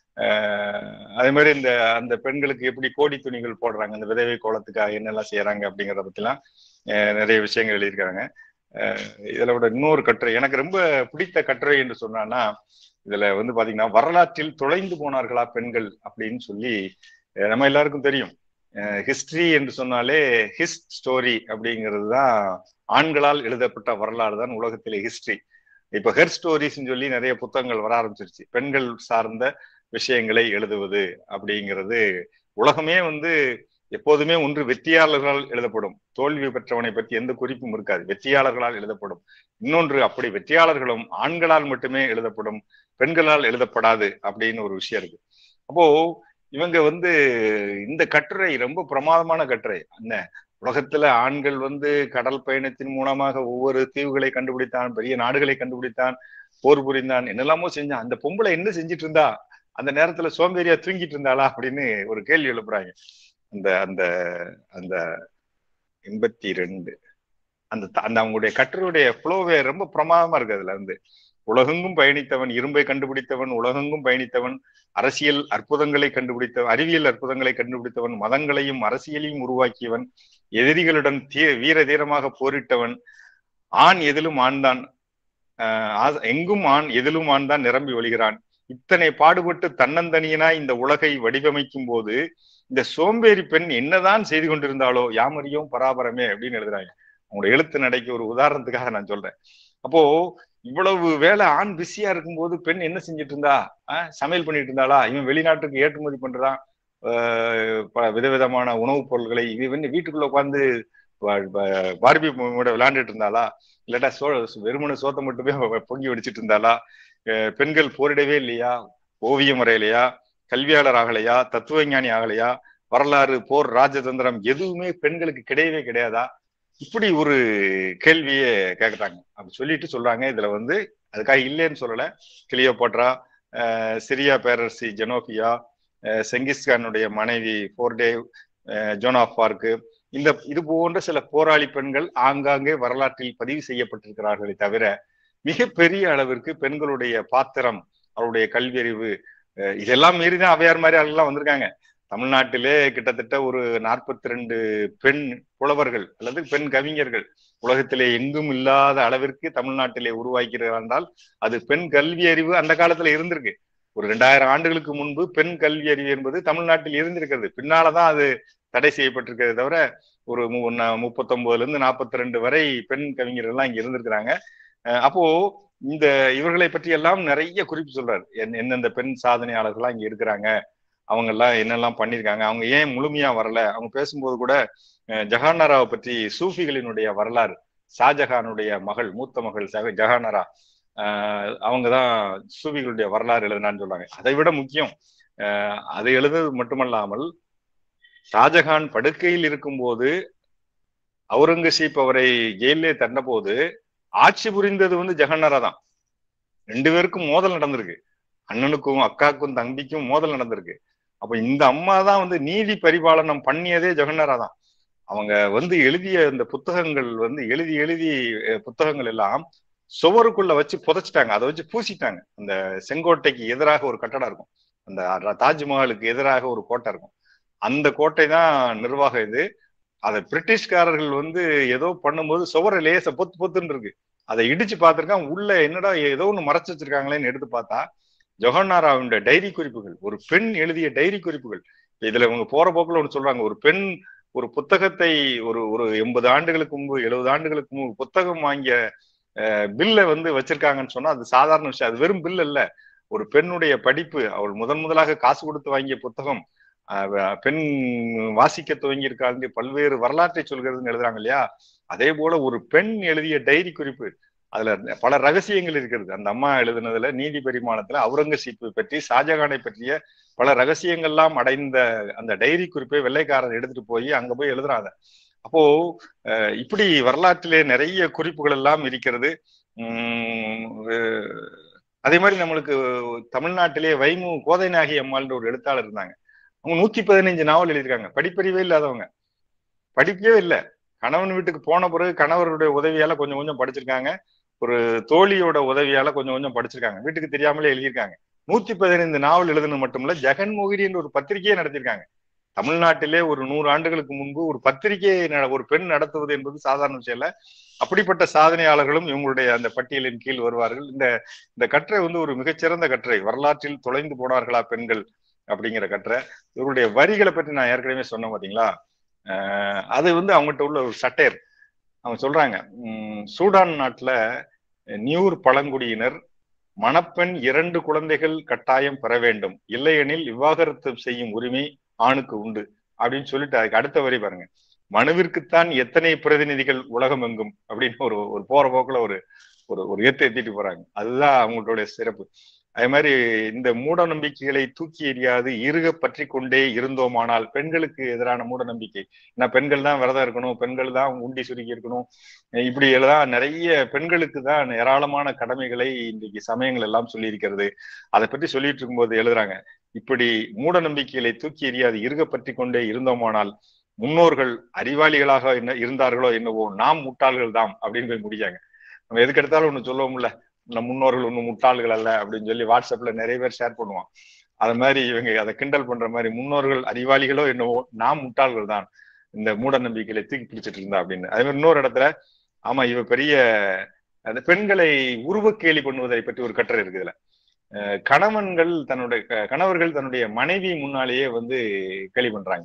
[SPEAKER 2] அதே மாதிரி இந்த அந்த பெண்களுக்கு எப்படி கோடி துணிகள் போடுறாங்க இந்த விதவை கோலத்துக்காக என்னெல்லாம் செய்யறாங்க அப்படிங்கிறத பத்திலாம் நிறைய விஷயங்கள் எழுதியிருக்காங்க இதுல விட இன்னொரு கட்டுரை எனக்கு ரொம்ப பிடித்த கட்டுரை என்று சொன்னான்னா இதுல வந்து பாத்தீங்கன்னா வரலாற்றில் தொலைந்து போனார்களா பெண்கள் அப்படின்னு சொல்லி நம்ம எல்லாருக்கும் தெரியும் ஹிஸ்டரி என்று சொன்னாலே ஹிஸ் ஸ்டோரி அப்படிங்கிறது தான் ஆண்களால் எழுதப்பட்ட வரலாறு தான் உலகத்திலே ஹிஸ்டரி இப்ப ஹெர் ஸ்டோரிஸ்ன்னு சொல்லி நிறைய புத்தகங்கள் வர ஆரம்பிச்சிருச்சு பெண்கள் சார்ந்த விஷயங்களை எழுதுவது அப்படிங்கிறது உலகமே வந்து எப்போதுமே ஒன்று வெற்றியாளர்களால் எழுதப்படும் தோல்வி பெற்றவனை பற்றி எந்த குறிப்பும் இருக்காது வெற்றியாளர்களால் எழுதப்படும் இன்னொன்று அப்படி வெற்றியாளர்களும் ஆண்களால் மட்டுமே எழுதப்படும் பெண்களால் எழுதப்படாது அப்படின்னு ஒரு விஷயம் இருக்கு அப்போ இவங்க வந்து இந்த கட்டுரை ரொம்ப பிரமாதமான கட்டுரை என்ன உலகத்துல ஆண்கள் வந்து கடல் பயணத்தின் மூலமாக ஒவ்வொரு தீவுகளை கண்டுபிடித்தான் பெரிய நாடுகளை கண்டுபிடித்தான் போர் புரிந்தான் என்னெல்லாமோ செஞ்சான் அந்த பொம்பளை என்ன செஞ்சிட்டு இருந்தா அந்த நேரத்துல சோம்பேறியா தூங்கிட்டு இருந்தாளா அப்படின்னு ஒரு கேள்வி எழுப்புறாங்க அந்த அந்த அந்த எண்பத்தி ரெண்டு அந்த அந்த அவங்களுடைய கட்டுரையுடைய ஃப்ளோவே ரொம்ப பிரமாதமா இருக்கு அதுல இருந்து உலகெங்கும் பயணித்தவன் இரும்பை கண்டுபிடித்தவன் உலகெங்கும் பயணித்தவன் அரசியல் அற்புதங்களை கண்டுபிடித்தவன் அறிவியல் அற்புதங்களை கண்டுபிடித்தவன் மதங்களையும் அரசியலையும் உருவாக்கியவன் எதிரிகளுடன் தீ வீர தீரமாக போரிட்டவன் ஆண் எதிலும் ஆண்தான் எங்கும் ஆண் எதிலும் ஆண் தான் நிரம்பி வழிகிறான் இத்தனை பாடுபட்டு தன்னந்தனியனாய் இந்த உலகை வடிவமைக்கும் போது இந்த சோம்பேறி பெண் என்னதான் செய்து கொண்டிருந்தாலோ யாமறியும் பராபரமே அப்படின்னு எழுதுறாங்க அவங்களோட எழுத்து நடைக்கு ஒரு உதாரணத்துக்காக நான் சொல்றேன் அப்போ இவ்வளவு வேலை ஆண் பிஸியா இருக்கும்போது பெண் என்ன செஞ்சிட்டு இருந்தா சமையல் பண்ணிட்டு இருந்தாளா இவன் வெளிநாட்டுக்கு ஏற்றுமதி பண்றான் விதவிதமான உணவுப் பொருட்களை இவன் வீட்டுக்குள்ள உட்காந்து பார்பி விளையாண்டுட்டு இருந்தாளா இல்லாட்டா சோ வெறுமன சோத்தை மட்டுமே பொங்கி வடிச்சிட்டு இருந்தாளா பெண்கள் போரிடவே இல்லையா ஓவியம் வரையலையா கல்வியாளர் ஆகலையா தத்துவ ஞானி ஆகலையா வரலாறு போர் ராஜதந்திரம் எதுவுமே பெண்களுக்கு கிடையவே கிடையாதா இப்படி ஒரு கேள்வியே கேக்குறாங்க அப்படி சொல்லிட்டு சொல்றாங்க இதுல வந்து அதுக்காக இல்லைன்னு சொல்லல கிளியோபாட்ரா சிரியா பேரரசி ஜெனோபியா செங்கிஸ்கானுடைய மனைவி போர்டேவ் ஜோன் ஆஃப் பார்க்கு இந்த இது போன்ற சில போராளி பெண்கள் ஆங்காங்கே வரலாற்றில் பதிவு செய்யப்பட்டிருக்கிறார்களே தவிர மிகப்பெரிய அளவிற்கு பெண்களுடைய பாத்திரம் அவருடைய கல்வியறிவு இதெல்லாம் மீறிதான் அவையார் மாதிரி ஆளுலாம் வந்திருக்காங்க தமிழ்நாட்டிலே கிட்டத்தட்ட ஒரு நாற்பத்தி ரெண்டு பெண் புலவர்கள் அல்லது பெண் கவிஞர்கள் உலகத்திலே எங்கும் இல்லாத அளவிற்கு தமிழ்நாட்டிலே உருவாக்கிறார் என்றால் அது பெண் கல்வி அறிவு அந்த காலத்துல இருந்திருக்கு ஒரு ரெண்டாயிரம் ஆண்டுகளுக்கு முன்பு பெண் கல்வி அறிவு என்பது தமிழ்நாட்டில் இருந்திருக்கிறது பின்னாலதான் அது தடை செய்யப்பட்டிருக்கிறத தவிர ஒரு முப்பத்தொன்பதுல இருந்து நாற்பத்தி ரெண்டு வரை பெண் கவிஞர்கள் எல்லாம் இங்க இருந்திருக்கிறாங்க அப்போ இந்த இவர்களை பற்றி எல்லாம் நிறைய குறிப்பு சொல்றாரு எந்தெந்த பெண் சாதனையாளர்கள்லாம் இங்க இருக்கிறாங்க அவங்க எல்லாம் என்னெல்லாம் பண்ணியிருக்காங்க அவங்க ஏன் முழுமையா வரல அவங்க பேசும்போது கூட ஜஹானராவை பற்றி சூஃபிகளினுடைய வரலாறு ஷாஜஹானுடைய மகள் மூத்த மகள் ஜஹானரா அவங்க தான் சூஃபிகளுடைய வரலாறு எழுதினான்னு சொல்றாங்க அதை விட முக்கியம் அது எழுதுறது மட்டுமல்லாமல் ஷாஜஹான் படுக்கையில் இருக்கும்போது அவுரங்கசீப் அவரை ஜெயிலே தண்ட போது ஆட்சி புரிந்தது வந்து ஜெகன்னரா தான் ரெண்டு பேருக்கும் மோதல் நடந்திருக்கு அண்ணனுக்கும் அக்காக்கும் தம்பிக்கும் மோதல் நடந்திருக்கு அப்ப இந்த அம்மா தான் வந்து நீதி பரிபாலனம் பண்ணியதே ஜெகன்னரா தான் அவங்க வந்து எழுதிய இந்த புத்தகங்கள் வந்து எழுதி எழுதி புத்தகங்கள் எல்லாம் சுவருக்குள்ள வச்சு புதைச்சிட்டாங்க அதை வச்சு பூசிட்டாங்க அந்த செங்கோட்டைக்கு எதிராக ஒரு கட்டடம் இருக்கும் அந்த தாஜ்மஹாலுக்கு எதிராக ஒரு கோட்டை இருக்கும் அந்த கோட்டை தான் நிர்வாக இது அதை பிரிட்டிஷ்காரர்கள் வந்து ஏதோ பண்ணும்போது சுவர லேச பொத்து பொத்துன்னு இருக்கு அதை இடிச்சு பார்த்திருக்கான் உள்ள என்னடா ஏதோ ஒண்ணு மறைச்சு வச்சிருக்காங்களேன்னு எடுத்து பார்த்தா ஜொஹன்னாராவுடைய டைரி குறிப்புகள் ஒரு பெண் எழுதிய டைரி குறிப்புகள் இதுல இவங்க போற போக்குல ஒண்ணு சொல்றாங்க ஒரு பெண் ஒரு புத்தகத்தை ஒரு ஒரு எண்பது ஆண்டுகளுக்கு முன்பு எழுபது ஆண்டுகளுக்கு முன்பு புத்தகம் வாங்கிய பில்ல வந்து வச்சிருக்காங்கன்னு சொன்னா அது சாதாரண விஷயம் அது வெறும் பில் இல்ல ஒரு பெண்ணுடைய படிப்பு அவள் முதன் முதலாக காசு கொடுத்து வாங்கிய புத்தகம் பெண் வாசிக்க துவங்கியிருக்காங்க பல்வேறு வரலாற்றை சொல்கிறதுன்னு எழுதுறாங்க இல்லையா அதே போல ஒரு பெண் எழுதிய டைரி குறிப்பு அதுல பல ரகசியங்கள் இருக்கிறது அந்த அம்மா எழுதுனதுல நீதி பரிமாணத்துல அவுரங்கசீப்பு பற்றி ஷாஜகானை பற்றிய பல ரகசியங்கள்லாம் அடைந்த அந்த டைரி குறிப்பை வெள்ளைக்காரர் எடுத்துட்டு போய் அங்க போய் எழுதுறாங்க அப்போ இப்படி வரலாற்றிலே நிறைய குறிப்புகள் எல்லாம் இருக்கிறது அதே மாதிரி நம்மளுக்கு தமிழ்நாட்டிலே வைமு கோதைநாயகி அம்மாள்ன்ற ஒரு எழுத்தாளர் இருந்தாங்க அவங்க நூத்தி பதினைஞ்சு நாவல் எழுதியிருக்காங்க படிப்பறிவே இல்லாதவங்க படிக்கவே இல்லை கணவன் வீட்டுக்கு போன பிறகு கணவருடைய உதவியால கொஞ்சம் கொஞ்சம் படிச்சிருக்காங்க ஒரு தோழியோட உதவியால கொஞ்சம் கொஞ்சம் படிச்சிருக்காங்க வீட்டுக்கு தெரியாமலே எழுதியிருக்காங்க நூத்தி பதினைந்து நாவல் எழுதுனது மட்டும் இல்ல ஜெகன்மோகினி என்ற ஒரு பத்திரிகையை நடத்திருக்காங்க தமிழ்நாட்டிலே ஒரு நூறு ஆண்டுகளுக்கு முன்பு ஒரு பத்திரிகையை ஒரு பெண் நடத்துவது என்பது சாதாரண விஷயம் இல்ல அப்படிப்பட்ட சாதனையாளர்களும் இவங்களுடைய அந்த பட்டியலின் கீழ் வருவார்கள் இந்த இந்த கட்டுரை வந்து ஒரு மிகச்சிறந்த கட்டுரை வரலாற்றில் தொலைந்து போனார்களா பெண்கள் அப்படிங்கிற கட்டுரை இவருடைய வரிகளை பற்றி நான் ஏற்கனவே சொன்னேன் பாத்தீங்களா அது வந்து அவங்ககிட்ட உள்ள ஒரு சட்டையர் அவங்க சொல்றாங்க சூடான் நாட்டுல நியூர் பழங்குடியினர் மணப்பெண் இரண்டு குழந்தைகள் கட்டாயம் பெற வேண்டும் இல்லையெனில் விவாகரத்து செய்யும் உரிமை ஆணுக்கு உண்டு அப்படின்னு சொல்லிட்டு அதுக்கு அடுத்த வரி பாருங்க மனுவிற்குத்தான் எத்தனை பிரதிநிதிகள் உலகம் எங்கும் அப்படின்னு ஒரு ஒரு போற போக்குல ஒரு ஒரு ஒரு ஏத்து ஏத்திட்டு போறாங்க அதுதான் அவங்களுடைய சிறப்பு அதே மாதிரி இந்த மூட நம்பிக்கைகளை தூக்கி எறியாது இருக பற்றி கொண்டே இருந்தோமானால் பெண்களுக்கு எதிரான மூட நம்பிக்கை ஏன்னா பெண்கள் தான் விரதம் இருக்கணும் பெண்கள் தான் உண்டி சுருக்கி இருக்கணும் இப்படி எல்லாம் நிறைய பெண்களுக்கு தான் ஏராளமான கடமைகளை இன்றைக்கு சமயங்கள் எல்லாம் சொல்லி இருக்கிறது அதை பற்றி சொல்லிட்டு இருக்கும்போது எழுதுறாங்க இப்படி மூட நம்பிக்கைகளை தூக்கி எறியாது இருக பற்றி கொண்டே இருந்தோமானால் முன்னோர்கள் அறிவாளிகளாக என்ன இருந்தார்களோ என்னவோ நாம் முட்டாள்கள் தான் அப்படின்னு போய் முடிக்காங்க நம்ம எதுக்கு எடுத்தாலும் ஒண்ணு சொல்லுவோம்ல நம் முன்னோர்கள் ஒன்றும் முட்டாள்கள் அல்ல அப்படின்னு சொல்லி வாட்ஸ்அப்ல நிறைய பேர் ஷேர் பண்ணுவான் அது மாதிரி இவங்க அதை கிண்டல் பண்ற மாதிரி முன்னோர்கள் அறிவாளிகளோ என்னவோ நாம் முட்டாள்கள் தான் இந்த மூட நம்பிக்கையில தூக்கி பிடிச்சிட்டு இருந்தா அப்படின்னு அதே மாதிரி இன்னொரு இடத்துல ஆமா இவ பெரிய அந்த பெண்களை உருவக்கேலி பண்ணுவதை பற்றி ஒரு கட்டுரை இருக்குது இதுல கணவன்கள் தன்னுடைய கணவர்கள் தன்னுடைய மனைவி முன்னாலேயே வந்து கேலி பண்றாங்க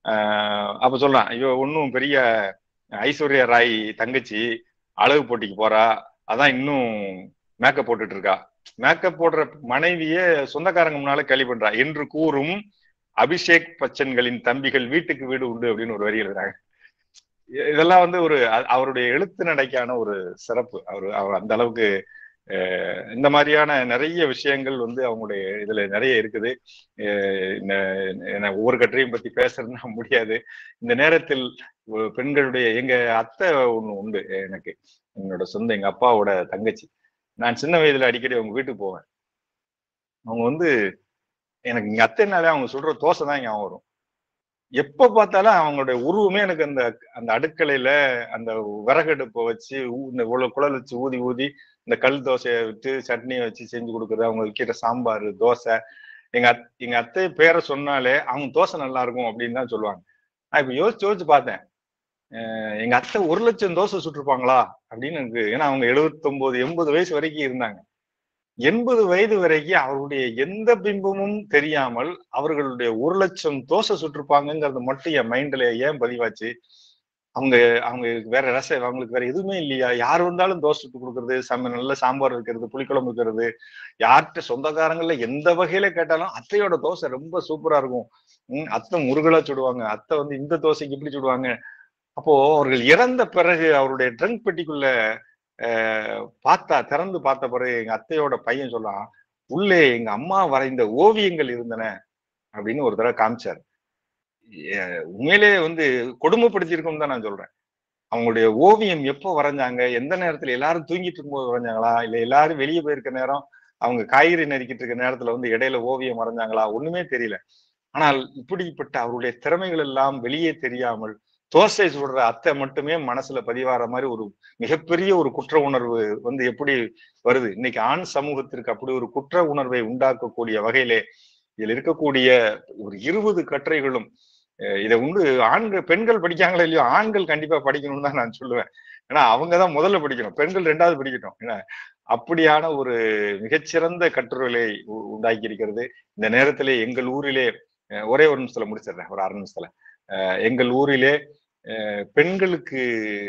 [SPEAKER 2] அப்ப சொல்றான் இவ ஒன்னும் பெரிய ஐஸ்வர்யா ராய் தங்கச்சி அழகு போட்டிக்கு போறா அதான் இன்னும் மேக்கப் போட்டுட்டு இருக்கா மேக்கப் போடுற மனைவிய சொந்தக்காரங்க முன்னால கேலி பண்றா என்று கூறும் அபிஷேக் பச்சன்களின் தம்பிகள் வீட்டுக்கு வீடு உண்டு அப்படின்னு ஒரு வரி எழுதுறாங்க இதெல்லாம் வந்து ஒரு அவருடைய எழுத்து நடைக்கான ஒரு சிறப்பு அவர் அவர் அந்த அளவுக்கு இந்த மாதிரியான நிறைய விஷயங்கள் வந்து அவங்களுடைய இதுல நிறைய இருக்குது ஒவ்வொரு கட்டுரையும் பத்தி பேசுறதுன்னா முடியாது இந்த நேரத்தில் பெண்களுடைய எங்க அத்தை ஒண்ணு உண்டு எனக்கு என்னோட சொந்த எங்க அப்பாவோட தங்கச்சி நான் சின்ன வயதுல அடிக்கடி அவங்க வீட்டுக்கு போவேன் அவங்க வந்து எனக்கு இங்க அத்தைனாலே அவங்க சொல்ற தோசை தான் ஞாபகம் வரும் எப்ப பார்த்தாலும் அவங்களுடைய உருவமே எனக்கு அந்த அந்த அடுக்கலையில அந்த விறகடுப்பை வச்சு இந்த குழல் வச்சு ஊதி ஊதி இந்த கல் தோசையை விட்டு சட்னியை வச்சு செஞ்சு கொடுக்குறது அவங்க வைக்கிற சாம்பார் தோசை எங்க அத் எங்க அத்தை பேரை சொன்னாலே அவங்க தோசை நல்லா இருக்கும் அப்படின்னு தான் சொல்லுவாங்க நான் இப்ப யோசிச்சு யோசிச்சு பார்த்தேன் எங்க அத்தை ஒரு லட்சம் தோசை சுட்டிருப்பாங்களா அப்படின்னு எனக்கு ஏன்னா அவங்க எழுபத்தி ஒன்பது எண்பது வயசு வரைக்கும் இருந்தாங்க எண்பது வயது வரைக்கும் அவருடைய எந்த பிம்பமும் தெரியாமல் அவர்களுடைய ஒரு லட்சம் தோசை சுட்டிருப்பாங்கிறது மட்டும் என் மைண்ட்ல ஏன் பதிவாச்சு அவங்க அவங்க வேற ரசம் அவங்களுக்கு வேற எதுவுமே இல்லையா யார் வந்தாலும் தோசை சுட்டு கொடுக்கறது சம நல்ல சாம்பார் வைக்கிறது புளிக்குழம்பு வைக்கிறது யார்கிட்ட சொந்தக்காரங்கள்ல எந்த வகையில கேட்டாலும் அத்தையோட தோசை ரொம்ப சூப்பரா இருக்கும் உம் அத்தை முருகலா சுடுவாங்க அத்தை வந்து இந்த தோசைக்கு இப்படி சுடுவாங்க அப்போ அவர்கள் இறந்த பிறகு அவருடைய ட்ரங்க் பெட்டிக்குள்ள பார்த்தா திறந்து பார்த்த பிறகு எங்க அத்தையோட பையன் சொல்லலாம் உள்ளே எங்க அம்மா வரைந்த ஓவியங்கள் இருந்தன அப்படின்னு ஒரு தடவை காமிச்சார் உண்மையிலே வந்து கொடுமைப்படுத்தியிருக்கோம் தான் நான் சொல்றேன் அவங்களுடைய ஓவியம் எப்போ வரைஞ்சாங்க எந்த நேரத்துல எல்லாரும் தூங்கிட்டு இருக்கும்போது வரைஞ்சாங்களா இல்ல எல்லாரும் வெளியே போயிருக்க நேரம் அவங்க காய்கறி நறுக்கிட்டு இருக்க நேரத்துல வந்து இடையில ஓவியம் வரைஞ்சாங்களா ஒண்ணுமே தெரியல ஆனால் இப்படிப்பட்ட அவருடைய திறமைகள் எல்லாம் வெளியே தெரியாமல் தோசை சுடுற அத்தை மட்டுமே மனசுல பதிவார மாதிரி ஒரு மிகப்பெரிய ஒரு குற்ற உணர்வு வந்து எப்படி வருது இன்னைக்கு ஆண் சமூகத்திற்கு அப்படி ஒரு குற்ற உணர்வை உண்டாக்கக்கூடிய வகையிலே இதில் இருக்கக்கூடிய ஒரு இருபது கட்டுரைகளும் அஹ் இதை உண்டு ஆண்கள் பெண்கள் படிக்காங்களோ இல்லையோ ஆண்கள் கண்டிப்பா படிக்கணும்னு தான் நான் சொல்லுவேன் ஏன்னா அவங்க தான் முதல்ல படிக்கணும் பெண்கள் ரெண்டாவது படிக்கட்டும் ஏன்னா அப்படியான ஒரு மிகச்சிறந்த கட்டுரைகளை உ- உண்டாக்கி இருக்கிறது இந்த நேரத்திலே எங்கள் ஊரிலே அஹ் ஒரே ஒரு நிமிஷத்துல முடிச்சிடுறேன் ஒரு அரை நிமிஷத்துல அஹ் எங்கள் ஊரிலே அஹ் பெண்களுக்கு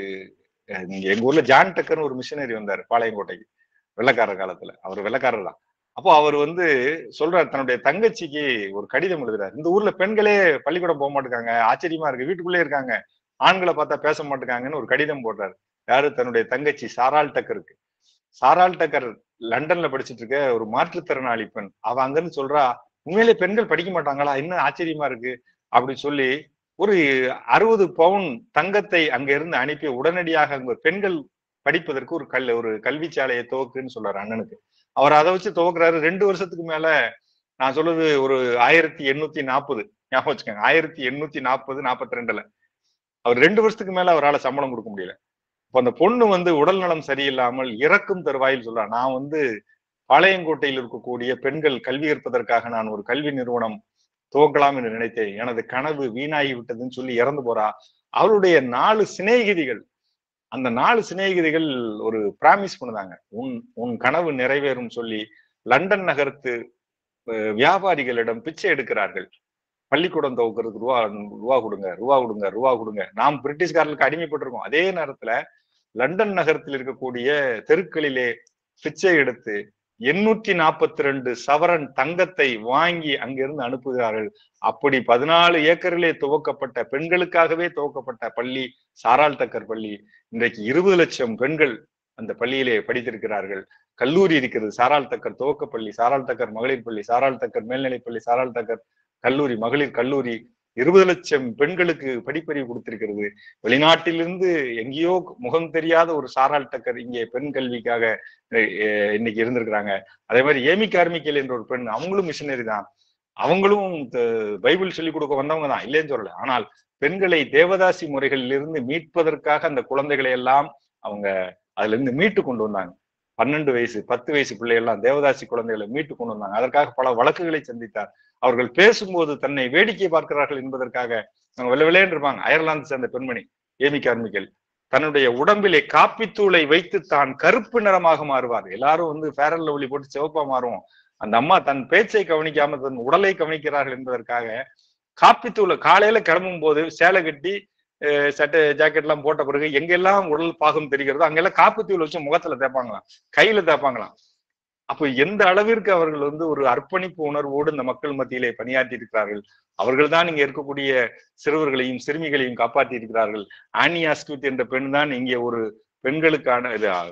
[SPEAKER 2] அஹ் இங்க எங்க ஊர்ல ஜான் டக்கர்னு ஒரு மிஷினரி வந்தாரு பாளையங்கோட்டைக்கு வெள்ளக்காரர் காலத்துல அவர் வெள்ளக்காரர் தான் அப்போ அவர் வந்து சொல்றாரு தன்னுடைய தங்கச்சிக்கு ஒரு கடிதம் எழுதுறாரு இந்த ஊர்ல பெண்களே பள்ளிக்கூடம் போக மாட்டேங்காங்க ஆச்சரியமா இருக்கு வீட்டுக்குள்ளே இருக்காங்க ஆண்களை பார்த்தா பேச மாட்டேங்காங்கன்னு ஒரு கடிதம் போடுறாரு யாரு தன்னுடைய தங்கச்சி சாரால் டக்கருக்கு சாரால் டக்கர் லண்டன்ல படிச்சிட்டு இருக்க ஒரு மாற்றுத்திறனாளி பெண் அவ அங்கிருந்து சொல்றா உண்மையிலே பெண்கள் படிக்க மாட்டாங்களா என்ன ஆச்சரியமா இருக்கு அப்படி சொல்லி ஒரு அறுபது பவுன் தங்கத்தை அங்க இருந்து அனுப்பி உடனடியாக அங்க பெண்கள் படிப்பதற்கு ஒரு கல் ஒரு கல்வி சாலையை துவக்குன்னு சொல்றாரு அண்ணனுக்கு அவர் அதை வச்சு துவக்குறாரு ரெண்டு வருஷத்துக்கு மேல நான் சொல்றது ஒரு ஆயிரத்தி எண்ணூத்தி நாற்பது ஞாபகம் வச்சுக்கோங்க ஆயிரத்தி எண்ணூத்தி நாற்பது நாற்பத்தி ரெண்டுல அவர் ரெண்டு வருஷத்துக்கு மேல அவரால் சம்பளம் கொடுக்க முடியல இப்ப அந்த பொண்ணு வந்து உடல் நலம் சரியில்லாமல் இறக்கும் தருவாயில் சொல்றா நான் வந்து பாளையங்கோட்டையில் இருக்கக்கூடிய பெண்கள் கல்வி கற்பதற்காக நான் ஒரு கல்வி நிறுவனம் துவக்கலாம் என்று நினைத்தேன் எனது கனவு வீணாகி விட்டதுன்னு சொல்லி இறந்து போறா அவளுடைய நாலு சிநேகிதிகள் அந்த நாலு சிநேகிதிகள் ஒரு பிராமிஸ் பண்ணுதாங்க உன் உன் கனவு நிறைவேறும் சொல்லி லண்டன் நகரத்து அஹ், வியாபாரிகளிடம் பிச்சை எடுக்கிறார்கள் பள்ளிக்கூடம் துவக்கிறதுக்கு ரூபா ரூபா கொடுங்க ரூபா கொடுங்க ரூபா கொடுங்க நாம் பிரிட்டிஷ்காரர்களுக்கு அடிமைப்பட்டிருக்கோம் அதே நேரத்துல லண்டன் நகரத்தில் இருக்கக்கூடிய தெருக்களிலே பிச்சை எடுத்து எண்ணூற்றி நாற்பத்தி ரெண்டு சவரன் தங்கத்தை வாங்கி அங்கிருந்து அனுப்புகிறார்கள் அப்படி பதினாலு ஏக்கரிலே துவக்கப்பட்ட பெண்களுக்காகவே துவக்கப்பட்ட பள்ளி சாரால் தக்கர் பள்ளி இன்றைக்கு இருபது லட்சம் பெண்கள் அந்த பள்ளியிலே படித்திருக்கிறார்கள் கல்லூரி இருக்கிறது சாரால் தக்கர் துவக்கப்பள்ளி சாரால் தக்கர் மகளிர் பள்ளி சாரால் தக்கர் மேல்நிலைப் பள்ளி சாரால் தக்கர் கல்லூரி மகளிர் கல்லூரி இருபது லட்சம் பெண்களுக்கு படிப்பறிவு கொடுத்திருக்கிறது வெளிநாட்டிலிருந்து எங்கேயோ முகம் தெரியாத ஒரு சாரால் டக்கர் இங்கே பெண் கல்விக்காக அஹ், இன்னைக்கு இருந்திருக்கிறாங்க அதே மாதிரி ஏமி கார்மிக்கல் என்ற ஒரு பெண் அவங்களும் மிஷினரி தான் அவங்களும் த- பைபிள் சொல்லிக் கொடுக்க வந்தவங்க தான் இல்லைன்னு சொல்லல ஆனால் பெண்களை தேவதாசி முறைகளில் இருந்து மீட்பதற்காக அந்த குழந்தைகளை எல்லாம் அவங்க அதுல இருந்து மீட்டு கொண்டு வந்தாங்க பன்னெண்டு வயசு பத்து வயசு பிள்ளைகள்லாம் தேவதாசி குழந்தைகளை மீட்டு கொண்டு வந்தாங்க அதற்காக பல வழக்குகளை சந்தித்தார் அவர்கள் பேசும்போது தன்னை வேடிக்கை பார்க்கிறார்கள் என்பதற்காக அவங்க வெள்ள வெள்ளையன்னு இருப்பாங்க அயர்லாந்து சேர்ந்த பெண்மணி ஏமி கார்மிக்கல் தன்னுடைய உடம்பிலே காப்பித்தூளை வைத்து தான் கருப்பு நிறமாக மாறுவார் எல்லாரும் வந்து ஃபேரல் லவ்லி போட்டு சிவப்பா மாறுவோம் அந்த அம்மா தன் பேச்சை கவனிக்காம தன் உடலை கவனிக்கிறார்கள் என்பதற்காக காப்பித்தூளை காலையில கிளம்பும் போது சேலை கட்டி அஹ், சட்டை ஜாக்கெட் எல்லாம் போட்ட பிறகு எங்கெல்லாம் உடல் பாகம் தெரிகிறதோ அங்கெல்லாம் காப்பித்தூள் வச்சு முகத்துல தேய்ப்பாங்களாம் கையில தேய்ப்பாங்களாம் அப்போ எந்த அளவிற்கு அவர்கள் வந்து ஒரு அர்ப்பணிப்பு உணர்வோடு இந்த மக்கள் மத்தியிலே பணியாற்றி இருக்கிறார்கள் அவர்கள் தான் இங்க இருக்கக்கூடிய சிறுவர்களையும் சிறுமிகளையும் காப்பாற்றி இருக்கிறார்கள் ஆனி ஆஸ்குத் என்ற பெண் தான் இங்கே ஒரு பெண்களுக்கான இது, அஹ்,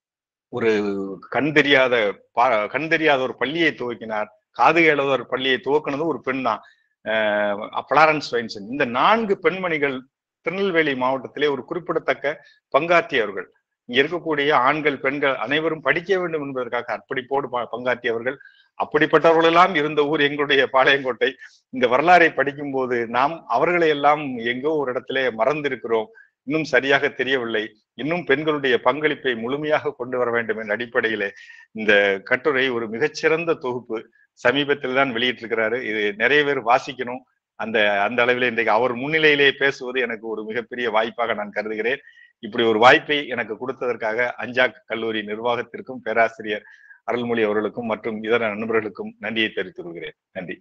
[SPEAKER 2] ஒரு கண் தெரியாத பா- கண் தெரியாத ஒரு பள்ளியை துவக்கினார் காது கேளாத ஒரு பள்ளியை துவக்கினது ஒரு பெண் தான் பிளாரன்ஸ் வைன்சன் இந்த நான்கு பெண்மணிகள் திருநெல்வேலி மாவட்டத்திலே ஒரு குறிப்பிடத்தக்க பங்காற்றியவர்கள் இங்க இருக்கக்கூடிய ஆண்கள் பெண்கள் அனைவரும் படிக்க வேண்டும் என்பதற்காக அர்ப்பணிப்போடு ப- பங்காற்றியவர்கள் அப்படிப்பட்டவர்கள் எல்லாம் இருந்த ஊர் எங்களுடைய பாளையங்கோட்டை இந்த வரலாறை படிக்கும் போது நாம் அவர்களை எல்லாம் எங்கோ ஒரு இடத்திலே மறந்திருக்கிறோம் இன்னும் சரியாக தெரியவில்லை இன்னும் பெண்களுடைய பங்களிப்பை முழுமையாக கொண்டு வர வேண்டும் என்ற அடிப்படையிலே இந்த கட்டுரை ஒரு மிகச்சிறந்த தொகுப்பு சமீபத்தில் தான் வெளியிட்டிருக்கிறாரு இது நிறைய பேர் வாசிக்கணும் அந்த அந்த அளவிலே இன்றைக்கு அவர் முன்னிலையிலே பேசுவது எனக்கு ஒரு மிகப்பெரிய வாய்ப்பாக நான் கருதுகிறேன் இப்படி ஒரு வாய்ப்பை எனக்கு கொடுத்ததற்காக அஞ்சாக் கல்லூரி நிர்வாகத்திற்கும் பேராசிரியர் அருள்மொழி அவர்களுக்கும் மற்றும் இதர நண்பர்களுக்கும் நன்றியை தெரிவித்துக் கொள்கிறேன் நன்றி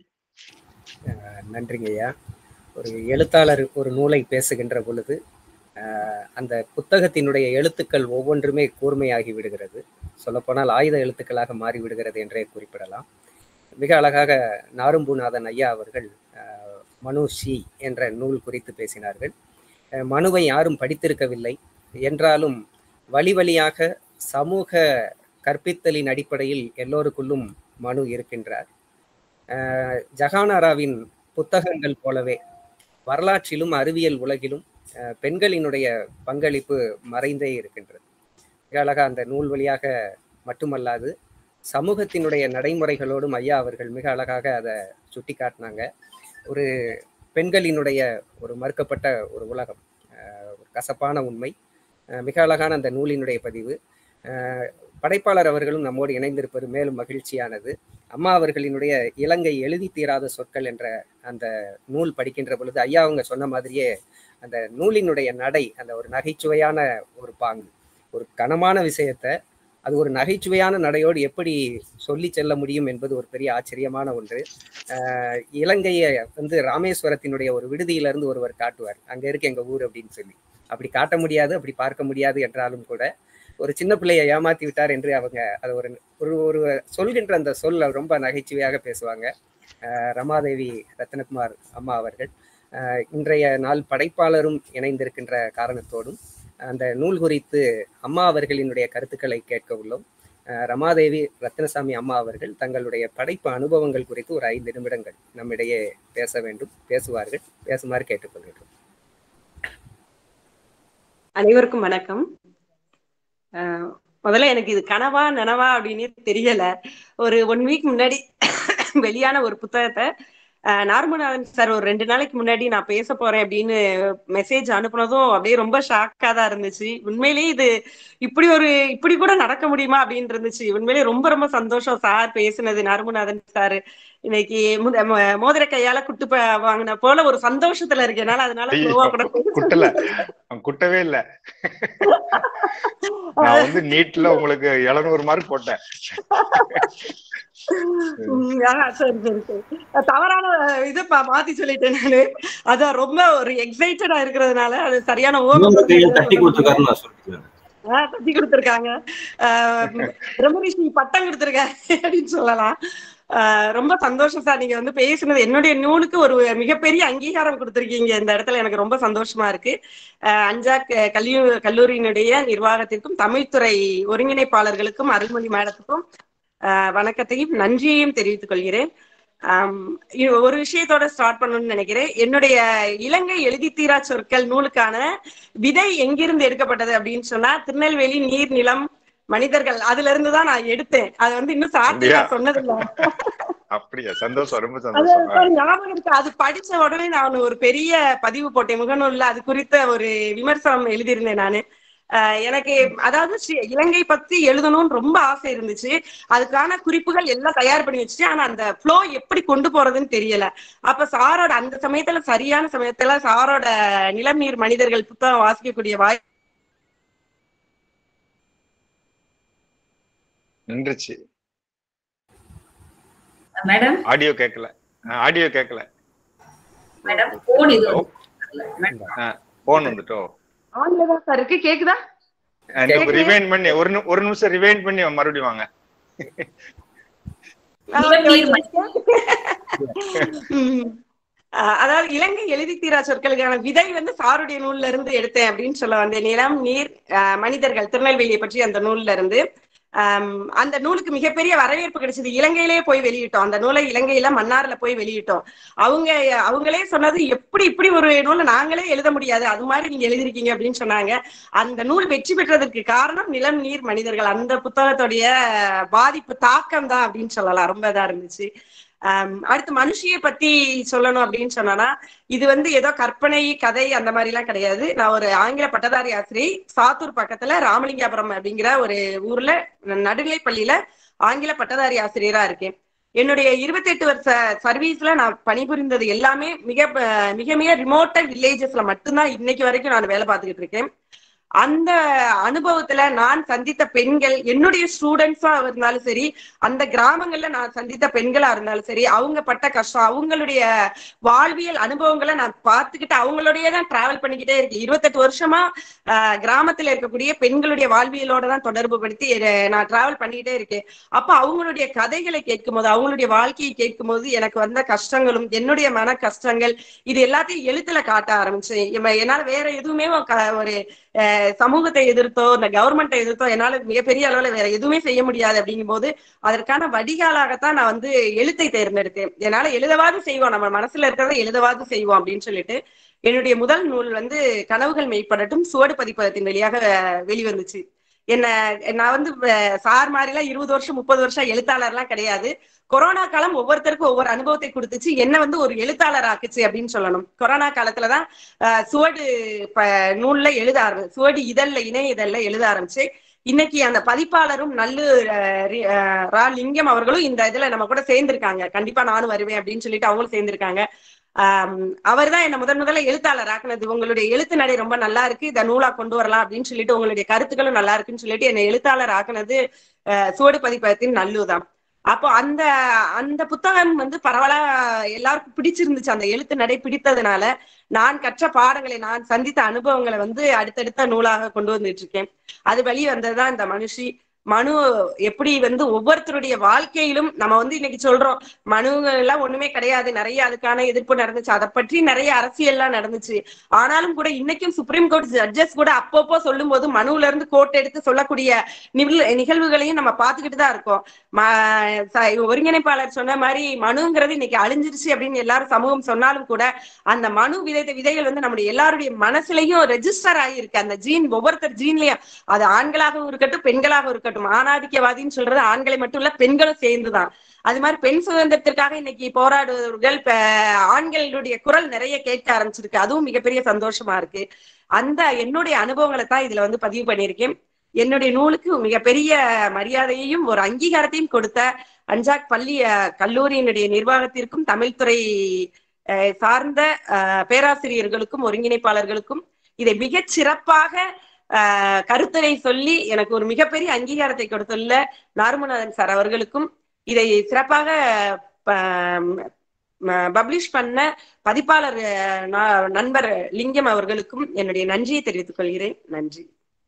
[SPEAKER 3] நன்றிங்க ஐயா ஒரு எழுத்தாளர் ஒரு நூலை பேசுகின்ற பொழுது அஹ், அந்த புத்தகத்தினுடைய எழுத்துக்கள் ஒவ்வொன்றுமே கூர்மையாகி விடுகிறது சொல்லப்போனால் ஆயுத எழுத்துக்களாக மாறி விடுகிறது என்றே குறிப்பிடலாம் மிக அழகாக நாரும்பூநாதன் ஐயா அவர்கள் அஹ், மனு ஷி என்ற நூல் குறித்து பேசினார்கள் அஹ், மனுவை யாரும் படித்திருக்கவில்லை என்றாலும் வழி வழியாக சமூக கற்பித்தலின் அடிப்படையில் எல்லோருக்குள்ளும் மனு இருக்கின்றார் அஹ், ஜஹானாராவின் புத்தகங்கள் போலவே வரலாற்றிலும் அறிவியல் உலகிலும் அஹ், பெண்களினுடைய பங்களிப்பு மறைந்தே இருக்கின்றது மிக அழகா அந்த நூல் வழியாக மட்டுமல்லாது சமூகத்தினுடைய நடைமுறைகளோடும் ஐயா அவர்கள் மிக அழகாக அதை சுட்டி காட்டினாங்க ஒரு பெண்களினுடைய ஒரு மறுக்கப்பட்ட ஒரு உலகம் அஹ், ஒரு கசப்பான உண்மை அஹ், மிக அழகான அந்த நூலினுடைய பதிவு படைப்பாளர் அவர்களும் நம்மோடு இணைந்திருப்பது மேலும் மகிழ்ச்சியானது அம்மா அவர்களினுடைய இலங்கை எழுதி தீராத சொற்கள் என்ற அந்த நூல் படிக்கின்ற பொழுது ஐயா அவங்க சொன்ன மாதிரியே அந்த நூலினுடைய நடை அந்த ஒரு நகைச்சுவையான ஒரு பாங்கு ஒரு கனமான விஷயத்த அது ஒரு நகைச்சுவையான நடையோடு எப்படி சொல்லி செல்ல முடியும் என்பது ஒரு பெரிய ஆச்சரியமான ஒன்று இலங்கையை வந்து ராமேஸ்வரத்தினுடைய ஒரு விடுதியிலிருந்து ஒருவர் காட்டுவார் அங்க இருக்கு எங்க ஊர் அப்படின்னு சொல்லி அப்படி காட்ட முடியாது அப்படி பார்க்க முடியாது என்றாலும் கூட ஒரு சின்ன பிள்ளையை ஏமாத்தி விட்டார் என்று அவங்க அதை ஒரு ஒரு ஒரு சொல்கின்ற அந்த சொல் ரொம்ப நகைச்சுவையாக பேசுவாங்க ரமாதேவி ரத்னகுமார் அம்மா அவர்கள் இன்றைய நாள் படைப்பாளரும் இணைந்திருக்கின்ற காரணத்தோடும் அந்த நூல் குறித்து அம்மா அவர்களினுடைய கருத்துக்களை கேட்க உள்ளோம் ரமாதேவி ரத்னசாமி அம்மா அவர்கள் தங்களுடைய படைப்பு அனுபவங்கள் குறித்து ஒரு ஐந்து நிமிடங்கள் நம்மிடையே பேச வேண்டும் பேசுவார்கள் பேசுமாறு கேட்டுக்கொள்கிறோம்
[SPEAKER 4] அனைவருக்கும் வணக்கம் முதல்ல எனக்கு இது கனவா நனவா அப்படின்னு தெரியல ஒரு ஒன் வீக் முன்னாடி வெளியான ஒரு புத்தகத்தை நார்மநாதன் சார் ஒரு ரெண்டு நாளைக்கு முன்னாடி நான் பேச போறேன் அப்படின்னு மெசேஜ் அனுப்புனதும் அப்படியே ரொம்ப ஷாக்கா தான் இருந்துச்சு உண்மையிலேயே இது இப்படி ஒரு இப்படி கூட நடக்க முடியுமா அப்படின்னு இருந்துச்சு உண்மையிலேயே ரொம்ப ரொம்ப சந்தோஷம் சார் பேசுனது நார்மநாதன் சார் இன்னைக்கு மோதிர கையால குட்டு வாங்கின போல ஒரு சந்தோஷத்துல இருக்கு என்னால அதனால
[SPEAKER 2] கூட குட்டல குட்டவே இல்ல நான் வந்து நீட்ல உங்களுக்கு எழுநூறு மார்க் போட்டேன்
[SPEAKER 4] சரி சரி சரி தவறான இதை மாத்தி சொல்லிட்டேன் நானு அதான் ரொம்ப ஒரு எக்ஸைட்டடா இருக்கிறதுனால அது சரியான ஓம்
[SPEAKER 5] தட்டி கொடுத்துருக்காருன்னு
[SPEAKER 4] தட்டி கொடுத்துருக்காங்க பிரம்மரிஷி பட்டம் கொடுத்துருக்காரு அப்படின்னு சொல்லலாம் ரொம்ப சந்தோஷம் சார் நீங்க வந்து பேசுனது என்னுடைய நூலுக்கு ஒரு மிகப்பெரிய அங்கீகாரம் கொடுத்துருக்கீங்க இந்த இடத்துல எனக்கு ரொம்ப சந்தோஷமா இருக்கு அஞ்சா கல்யூ கல்லூரியினுடைய நிர்வாகத்திற்கும் தமிழ்துறை ஒருங்கிணைப்பாளர்களுக்கும் அருள்மொழி மேடத்துக்கும் வணக்கத்தையும் நன்றியையும் தெரிவித்துக் கொள்கிறேன் ஒரு விஷயத்தோட ஸ்டார்ட் பண்ணணும்னு நினைக்கிறேன் என்னுடைய இலங்கை எழுதி தீரா சொற்கள் நூலுக்கான விதை எங்கிருந்து எடுக்கப்பட்டது அப்படின்னு சொன்னா திருநெல்வேலி நீர் நிலம் மனிதர்கள் அதுல இருந்து தான் நான் எடுத்தேன் அது வந்து இன்னும் சாத்தியா சொன்னது இல்ல
[SPEAKER 2] அப்படியா சந்தோஷம் ரொம்ப சந்தோஷம்
[SPEAKER 4] ஞாபகம் இருக்கு அது படிச்ச உடனே நான் ஒரு பெரிய பதிவு போட்டேன் முகநூல்ல அது குறித்த ஒரு விமர்சனம் எழுதியிருந்தேன் நானு எனக்கு அதாவது இலங்கை பத்தி எழுதணும்னு ரொம்ப ஆசை இருந்துச்சு அதுக்கான குறிப்புகள் எல்லாம் தயார் பண்ணி வச்சுட்டு ஆனா அந்த ஃப்ளோ எப்படி கொண்டு போறதுன்னு தெரியல அப்ப சாரோட அந்த சமயத்துல சரியான சமயத்துல சாரோட நிலம் நீர் மனிதர்கள் புத்தகம் வாசிக்கக்கூடிய வாய்
[SPEAKER 2] நின்றுச்சு
[SPEAKER 1] மேடம்
[SPEAKER 2] ஆடியோ கேட்கல ஆடியோ கேட்கல
[SPEAKER 1] மேடம் போன் இது
[SPEAKER 2] போன் வந்துட்டோ
[SPEAKER 4] ஆன்ல தான் சார் இருக்கு கேக்குதா
[SPEAKER 2] ரிவைண்ட் பண்ணி ஒரு ஒரு நிமிஷம் ரிவைண்ட் பண்ணி மறுபடியும் வாங்க
[SPEAKER 4] அதாவது இலங்கை எழுதி தீரா சொற்களுக்கான விதை வந்து சாருடைய நூல்ல இருந்து எடுத்தேன் அப்படின்னு சொல்ல வந்தேன் நிலம் நீர் மனிதர்கள் திருநெல்வேலியை பற்றி அந்த நூல்ல இருந்து அந்த நூலுக்கு மிகப்பெரிய வரவேற்பு கிடைச்சது இலங்கையிலேயே போய் வெளியிட்டோம் அந்த நூலை இலங்கையில மன்னார்ல போய் வெளியிட்டோம் அவங்க அவங்களே சொன்னது எப்படி இப்படி ஒரு நூலை நாங்களே எழுத முடியாது அது மாதிரி நீங்க எழுதிருக்கீங்க அப்படின்னு சொன்னாங்க அந்த நூல் வெற்றி பெற்றதற்கு காரணம் நிலம் நீர் மனிதர்கள் அந்த புத்தகத்துடைய பாதிப்பு தாக்கம் தான் அப்படின்னு சொல்லலாம் ரொம்ப இதா இருந்துச்சு அடுத்து மனுஷிய பத்தி சொல்லணும் அப்படின்னு சொன்னா இது வந்து ஏதோ கற்பனை கதை அந்த மாதிரி எல்லாம் கிடையாது நான் ஒரு ஆங்கில பட்டதாரி ஆசிரியை சாத்தூர் பக்கத்துல ராமலிங்காபுரம் அப்படிங்கிற ஒரு ஊர்ல நடுநிலை பள்ளியில ஆங்கில பட்டதாரி ஆசிரியரா இருக்கேன் என்னுடைய இருபத்தி எட்டு வருஷ சர்வீஸ்ல நான் பணிபுரிந்தது எல்லாமே மிக மிக மிக ரிமோட்ட வில்லேஜஸ்ல மட்டும்தான் இன்னைக்கு வரைக்கும் நான் வேலை பார்த்துக்கிட்டு இருக்கேன் அந்த அனுபவத்துல நான் சந்தித்த பெண்கள் என்னுடைய ஸ்டூடெண்ட்ஸா இருந்தாலும் சரி அந்த கிராமங்கள்ல நான் சந்தித்த பெண்களா இருந்தாலும் சரி அவங்க பட்ட கஷ்டம் அவங்களுடைய வாழ்வியல் அனுபவங்களை நான் பார்த்துக்கிட்டு அவங்களோடய தான் டிராவல் பண்ணிக்கிட்டே இருக்கேன் இருபத்தெட்டு வருஷமா கிராமத்துல இருக்கக்கூடிய பெண்களுடைய வாழ்வியலோட தான் தொடர்பு படுத்தி நான் டிராவல் பண்ணிக்கிட்டே இருக்கேன் அப்ப அவங்களுடைய கதைகளை கேட்கும் போது அவங்களுடைய வாழ்க்கையை கேட்கும் போது எனக்கு வந்த கஷ்டங்களும் என்னுடைய மன கஷ்டங்கள் இது எல்லாத்தையும் எழுத்துல காட்ட ஆரம்பிச்சேன் என்னால வேற எதுவுமே ஒரு சமூகத்தை எதிர்த்தோ இந்த கவர்மெண்ட்டை எதிர்த்தோ என்னால மிகப்பெரிய அளவுல வேற எதுவுமே செய்ய முடியாது அப்படிங்கும் போது அதற்கான வடிகாலாகத்தான் நான் வந்து எழுத்தை தேர்ந்தெடுத்தேன் என்னால எழுதவாது செய்வோம் நம்ம மனசுல இருக்கிறத எழுதவாது செய்வோம் அப்படின்னு சொல்லிட்டு என்னுடைய முதல் நூல் வந்து கனவுகள் மெய்ப்படட்டும் சுவடு பதிப்பகத்தின் வழியாக வெளிவந்துச்சு என்ன நான் வந்து சார் மாதிரிலாம் இருபது வருஷம் முப்பது வருஷம் எழுத்தாளர்லாம் கிடையாது கொரோனா காலம் ஒவ்வொருத்தருக்கும் ஒவ்வொரு அனுபவத்தை கொடுத்துச்சு என்ன வந்து ஒரு எழுத்தாளர் ஆக்குச்சு அப்படின்னு சொல்லணும் கொரோனா காலத்துலதான் சுவடு நூல்ல எழுத ஆரம்பிச்சு சுவடு இதழ்ல இணைய இதழ்ல எழுத ஆரம்பிச்சு இன்னைக்கு அந்த பதிப்பாளரும் நல்லு அஹ், ரி- அஹ், ரா லிங்கம் அவர்களும் இந்த இதுல நம்ம கூட சேர்ந்திருக்காங்க கண்டிப்பா நானும் வருவேன் அப்படின்னு சொல்லிட்டு அவங்களும் சேர்ந்திருக்காங்க அவர் தான் என்ன முதன் முதல்ல எழுத்தாளர் ஆக்குனது உங்களுடைய எழுத்து நடை ரொம்ப நல்லா இருக்கு இதை நூலா கொண்டு வரலாம் அப்படின்னு சொல்லிட்டு உங்களுடைய கருத்துக்களும் நல்லா இருக்குன்னு சொல்லிட்டு என்னை எழுத்தாளர் ஆக்குனது அஹ், சுவடு பதிப்பகத்தின் நல்லுதான் அப்போ அந்த அந்த புத்தகம் வந்து பரவலா எல்லாருக்கும் பிடிச்சிருந்துச்சு அந்த எழுத்து நடை பிடித்ததுனால நான் கற்ற பாடங்களை நான் சந்தித்த அனுபவங்களை வந்து அடுத்தடுத்த நூலாக கொண்டு வந்துட்டு இருக்கேன் அது வெளி வந்ததுதான் இந்த மனுஷி மனு எப்படி வந்து ஒவ்வொருத்தருடைய வாழ்க்கையிலும் நம்ம வந்து இன்னைக்கு சொல்றோம் மனுங்க எல்லாம் ஒண்ணுமே கிடையாது நிறைய அதுக்கான எதிர்ப்பு நடந்துச்சு அதை பற்றி நிறைய அரசியல்லாம் நடந்துச்சு ஆனாலும் கூட இன்னைக்கும் சுப்ரீம் கோர்ட் ஜட்ஜஸ் கூட அப்பப்போ சொல்லும் போது மனுவுல இருந்து கோட் எடுத்து சொல்லக்கூடிய நிகழ்- நிகழ்வுகளையும் நம்ம பார்த்துக்கிட்டு தான் இருக்கோம் ம- ச- ஒருங்கிணைப்பாளர் சொன்ன மாதிரி மனுங்கிறது இன்னைக்கு அழிஞ்சிருச்சு அப்படின்னு எல்லாரும் சமூகம் சொன்னாலும் கூட அந்த மனு விதைத்த விதைகள் வந்து நம்முடைய எல்லாருடைய மனசுலயும் ரெஜிஸ்டர் ஆகியிருக்கு அந்த ஜீன் ஒவ்வொருத்தர் ஜீன்லயும் அது ஆண்களாகவும் இருக்கட்டும் பெண்களாகவும் இருக்கட்டும் ஆணாதிக்கவாதின்னு சொல்றது ஆண்களை மட்டும் இல்ல பெண்களும் சேர்ந்துதான் அது மாதிரி பெண் சுதந்திரத்திற்காக இன்னைக்கு போராடுவர்கள் இப்ப ஆண்களுடைய குரல் நிறைய கேட்க ஆரம்பிச்சிருக்கு அதுவும் மிகப்பெரிய சந்தோஷமா இருக்கு அந்த என்னுடைய அனுபவங்களை தான் இதுல வந்து பதிவு பண்ணியிருக்கேன் என்னுடைய நூலுக்கு மிகப்பெரிய மரியாதையையும் ஒரு அங்கீகாரத்தையும் கொடுத்த அஞ்சாக் பள்ளி அஹ், கல்லூரியினுடைய நிர்வாகத்திற்கும் தமிழ்துறை அஹ், சார்ந்த அஹ், பேராசிரியர்களுக்கும் ஒருங்கிணைப்பாளர்களுக்கும் இதை மிகச் சிறப்பாக அஹ், கருத்துரை சொல்லி எனக்கு ஒரு மிகப்பெரிய அங்கீகாரத்தை கொடுத்துள்ள நார்முநாதன் சார் அவர்களுக்கும் இதை சிறப்பாக பப்ளிஷ் பண்ண பதிப்பாளர் அஹ், நா- நண்பர் லிங்கம் அவர்களுக்கும் என்னுடைய நன்றியை தெரிவித்துக் கொள்கிறேன் நன்றி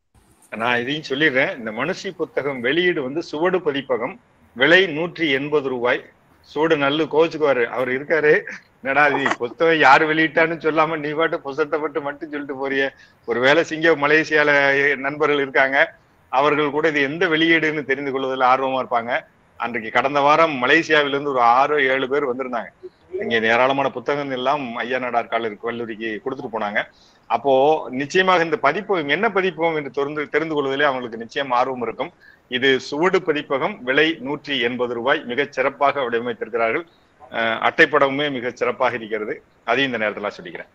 [SPEAKER 2] நான் இதையும் சொல்லிடுறேன் இந்த மனுஷி புத்தகம் வெளியீடு வந்து சுவடு பதிப்பகம் விலை நூற்றி எண்பது ரூபாய் சூடு நல்லு கோச்சுக்குவாரு அவர் இருக்காரு என்னடா இது புத்தகம் யாரு வெளியிட்டான்னு சொல்லாம நீ பாட்டு புத்தகத்தை மட்டும் மட்டும் சொல்லிட்டு போறிய ஒருவேளை சிங்க மலேசியால நண்பர்கள் இருக்காங்க அவர்கள் கூட இது எந்த வெளியீடுன்னு தெரிந்து கொள்வதில் ஆர்வமா இருப்பாங்க அன்றைக்கு கடந்த வாரம் மலேசியாவிலிருந்து ஒரு ஆறு ஏழு பேர் வந்திருந்தாங்க இங்க ஏராளமான புத்தகம் எல்லாம் ஐயா நாடார் கல்லூரி கல்லூரிக்கு கொடுத்துட்டு போனாங்க அப்போ நிச்சயமாக இந்த பதிப்பகம் என்ன பதிப்பகம் என்று தெரிந்து தெரிந்து கொள்வதிலே அவங்களுக்கு நிச்சயம் ஆர்வம் இருக்கும் இது சுவடு பதிப்பகம் விலை நூற்றி எண்பது ரூபாய் மிகச் சிறப்பாக வடிவமைத்திருக்கிறார்கள் அஹ் அட்டைப்படமுமே மிகச் சிறப்பாக இருக்கிறது அதையும் இந்த நேரத்துல சொல்லிக்கிறேன்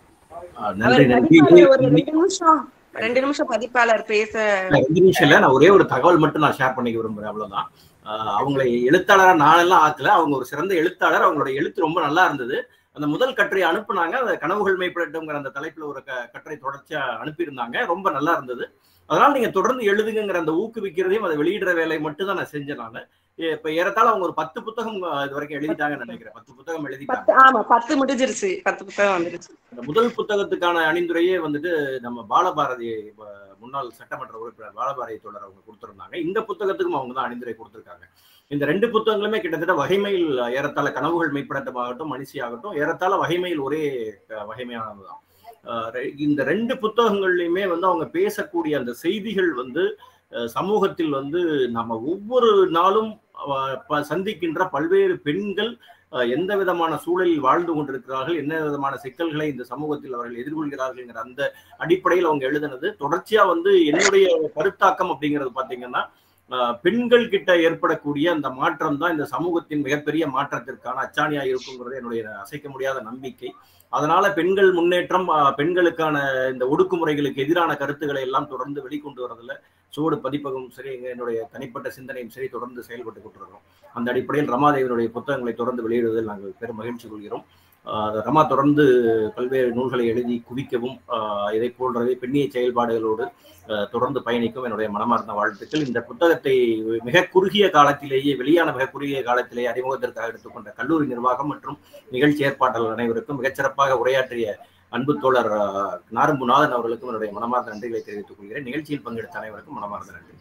[SPEAKER 5] ஆஹ் நன்றி
[SPEAKER 4] அவர்
[SPEAKER 5] நன்றி
[SPEAKER 4] பதிப்பாளர் ஒரு ரெண்டு நிமிஷம் ரெண்டு நிமிஷம் பதிப்பாளர் பேச
[SPEAKER 5] இல்ல, ரெண்டு நிமிஷம் இல்ல நான் ஒரே ஒரு தகவல் மட்டும் நான் ஷேர் பண்ணிக்க விரும்புறேன் அவ்வளவுதான் ஆஹ் அவங்களை எழுத்தாளரா நானெல்லாம் ஆக்கல அவங்க ஒரு சிறந்த எழுத்தாளர் அவங்களோட எழுத்து ரொம்ப நல்லா இருந்தது அந்த முதல் கட்டுரை அனுப்புனாங்க அந்த கனவுகள் மெய்ப்படட்டுங்கிற அந்த தலைப்புல ஒரு க- கட்டுரை தொடர்ச்சியா அனுப்பியிருந்தாங்க ரொம்ப நல்லா இருந்தது அதனால நீங்க தொடர்ந்து எழுதுங்கிற அந்த ஊக்குவிக்கிறதையும் அதை வெளியிடுற வேலையை மட்டும் தான் நான் செஞ்சேன் நான் இப்ப ஏறத்தாழ அவங்க ஒரு பத்து புத்தகம் ஆஹ் இது வரைக்கும் எழுதிட்டாங்கன்னு நினைக்கிறேன் பத்து புத்தகம் எழுதிட்டாங்க
[SPEAKER 4] பத்து ஆமா பத்து முடிஞ்சிருச்சு பத்து புத்தகம் வந்துருச்சு
[SPEAKER 5] இந்த முதல் புத்தகத்துக்கான அணிந்துரையே வந்துட்டு நம்ம பாலபாரதி ப- முன்னாள் சட்டமன்ற உறுப்பினர் பாலபாரதி தொடர் அவங்க கொடுத்திருந்தாங்க இந்த புத்தகத்துக்கும் அவங்க தான் அணிந்துரை கொடுத்திருக்காங்க இந்த ரெண்டு புத்தகங்களுமே கிட்டத்தட்ட வகைமையில் ஏறத்தாழ கனவுகள் மெய்ப்படட்டமாகட்டும் மனுஷி ஆகட்டும் ஏறத்தாழ வகைமையில் ஒரே அஹ், வகைமையானதுதான் அஹ், ரெ- இந்த ரெண்டு புத்தகங்கள்லையுமே வந்து அவங்க பேசக்கூடிய அந்த செய்திகள் வந்து அஹ், சமூகத்தில் வந்து நம்ம ஒவ்வொரு நாளும் அஹ், ப- சந்திக்கின்ற பல்வேறு பெண்கள் அஹ் எந்த விதமான சூழலில் வாழ்ந்து கொண்டிருக்கிறார்கள் என்ன விதமான சிக்கல்களை இந்த சமூகத்தில் அவர்கள் எதிர்கொள்கிறார்கள்ங்கிற அந்த அடிப்படையில் அவங்க எழுதினது தொடர்ச்சியா வந்து என்னுடைய கருத்தாக்கம் அப்படிங்கிறது பாத்தீங்கன்னா அஹ் பெண்கள் கிட்ட ஏற்படக்கூடிய அந்த மாற்றம் தான் இந்த சமூகத்தின் மிகப்பெரிய மாற்றத்திற்கான அச்சாணியா இருக்குங்கிறது என்னுடைய அசைக்க முடியாத நம்பிக்கை அதனால பெண்கள் முன்னேற்றம் அஹ் பெண்களுக்கான இந்த ஒடுக்குமுறைகளுக்கு எதிரான கருத்துக்களை எல்லாம் தொடர்ந்து வெளிக்கொண்டு வரதுல சூடு பதிப்பகம் சரி எங்க என்னுடைய தனிப்பட்ட சிந்தனையும் சரி தொடர்ந்து செயல்பட்டு கொண்டிருக்கிறோம் அந்த அடிப்படையில் ரமாதேவியினுடைய புத்தகங்களை தொடர்ந்து வெளியிடுவதில் நாங்கள் பெரும் மகிழ்ச்சி கொள்கிறோம் ஆஹ் ரமா தொடர்ந்து பல்வேறு நூல்களை எழுதி குவிக்கவும் ஆஹ் இதை போன்றவை பெண்ணிய செயல்பாடுகளோடு ஆஹ் தொடர்ந்து பயணிக்கும் என்னுடைய மனமார்ந்த வாழ்த்துக்கள் இந்த புத்தகத்தை மிக குறுகிய காலத்திலேயே வெளியான மிக குறுகிய காலத்திலேயே அறிமுகத்திற்காக எடுத்துக்கொண்ட கல்லூரி நிர்வாகம் மற்றும் நிகழ்ச்சி ஏற்பாட்டாளர் அனைவருக்கும் மிகச்சிறப்பாக உரையாற்றிய அன்பு தோழர் ஆஹ் நாரும்புநாதன் அவர்களுக்கும் என்னுடைய மனமார்ந்த நன்றிகளை தெரிவித்துக் கொள்கிறேன் நிகழ்ச்சியில் பங்கெடுத்த அனைவருக்கும் மனமார்ந்த நன்றி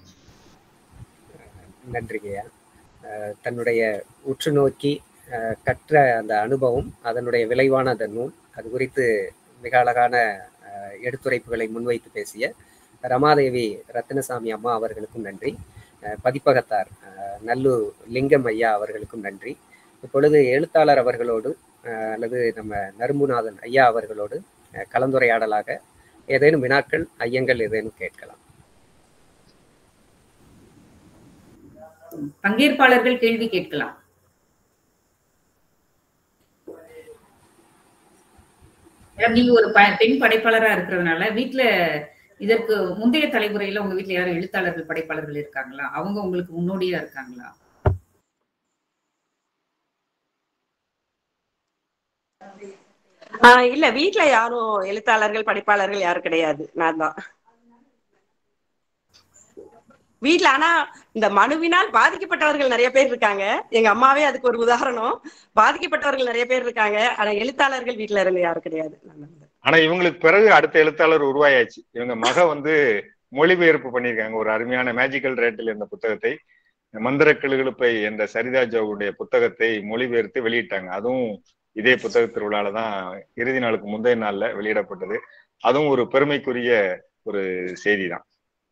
[SPEAKER 3] நன்றிங்கய்யா அஹ் தன்னுடைய உற்று நோக்கி அஹ் கற்ற அந்த அனுபவம் அதனுடைய விளைவான அந்த நூல் அது குறித்து மிக அழகான அஹ், எடுத்துரைப்புகளை முன்வைத்து பேசிய ரமாதேவி ரத்தினசாமி அம்மா அவர்களுக்கும் நன்றி அஹ், பதிப்பகத்தார் அஹ், நல்லூர் லிங்கம் ஐயா அவர்களுக்கும் நன்றி இப்பொழுது எழுத்தாளர் அவர்களோடு அஹ், அல்லது நம்ம நரும்புநாதன் ஐயா அவர்களோடு அஹ், கலந்துரையாடலாக ஏதேனும் வினாக்கள் ஐயங்கள் ஏதேனும் கேட்கலாம்
[SPEAKER 1] பங்கேற்பாளர்கள் கேள்வி கேட்கலாம் மேடம், நீங்க ஒரு ப- பெண் படைப்பாளரா இருக்கிறதுனால வீட்ல இதற்கு முந்தைய தலைமுறையில உங்க வீட்ல யாரும் எழுத்தாளர்கள் படைப்பாளர்கள் இருக்காங்களா அவங்க உங்களுக்கு முன்னோடியா இருக்காங்களா
[SPEAKER 4] ஆஹ் இல்ல வீட்ல யாரும் எழுத்தாளர்கள் படைப்பாளர்கள் யாரும் கிடையாது நான் தான் வீட்ல ஆனா இந்த மனுவினால் பாதிக்கப்பட்டவர்கள் நிறைய பேர் இருக்காங்க எங்க அம்மாவே அதுக்கு ஒரு உதாரணம் பாதிக்கப்பட்டவர்கள் நிறைய பேர் இருக்காங்க ஆனா எழுத்தாளர்கள் வீட்ல இருந்து யாரும் கிடையாது நான் தான்.
[SPEAKER 2] ஆனா இவங்களுக்கு பிறகு அடுத்த எழுத்தாளர் உருவாயாச்சு இவங்க மக வந்து மொழிபெயர்ப்பு பண்ணியிருக்காங்க ஒரு அருமையான மேஜிக்கல் ரேட்டில் இந்த புத்தகத்தை மந்திர கிளுகிழுப்பை என்ற சரிதா ஜோவுடைய புத்தகத்தை மொழிபெயர்த்து வெளியிட்டாங்க அதுவும் இதே புத்தக திருவிழால தான் இறுதி நாளுக்கு முந்தைய நாள்ல வெளியிடப்பட்டது அதுவும் ஒரு பெருமைக்குரிய ஒரு செய்தி தான்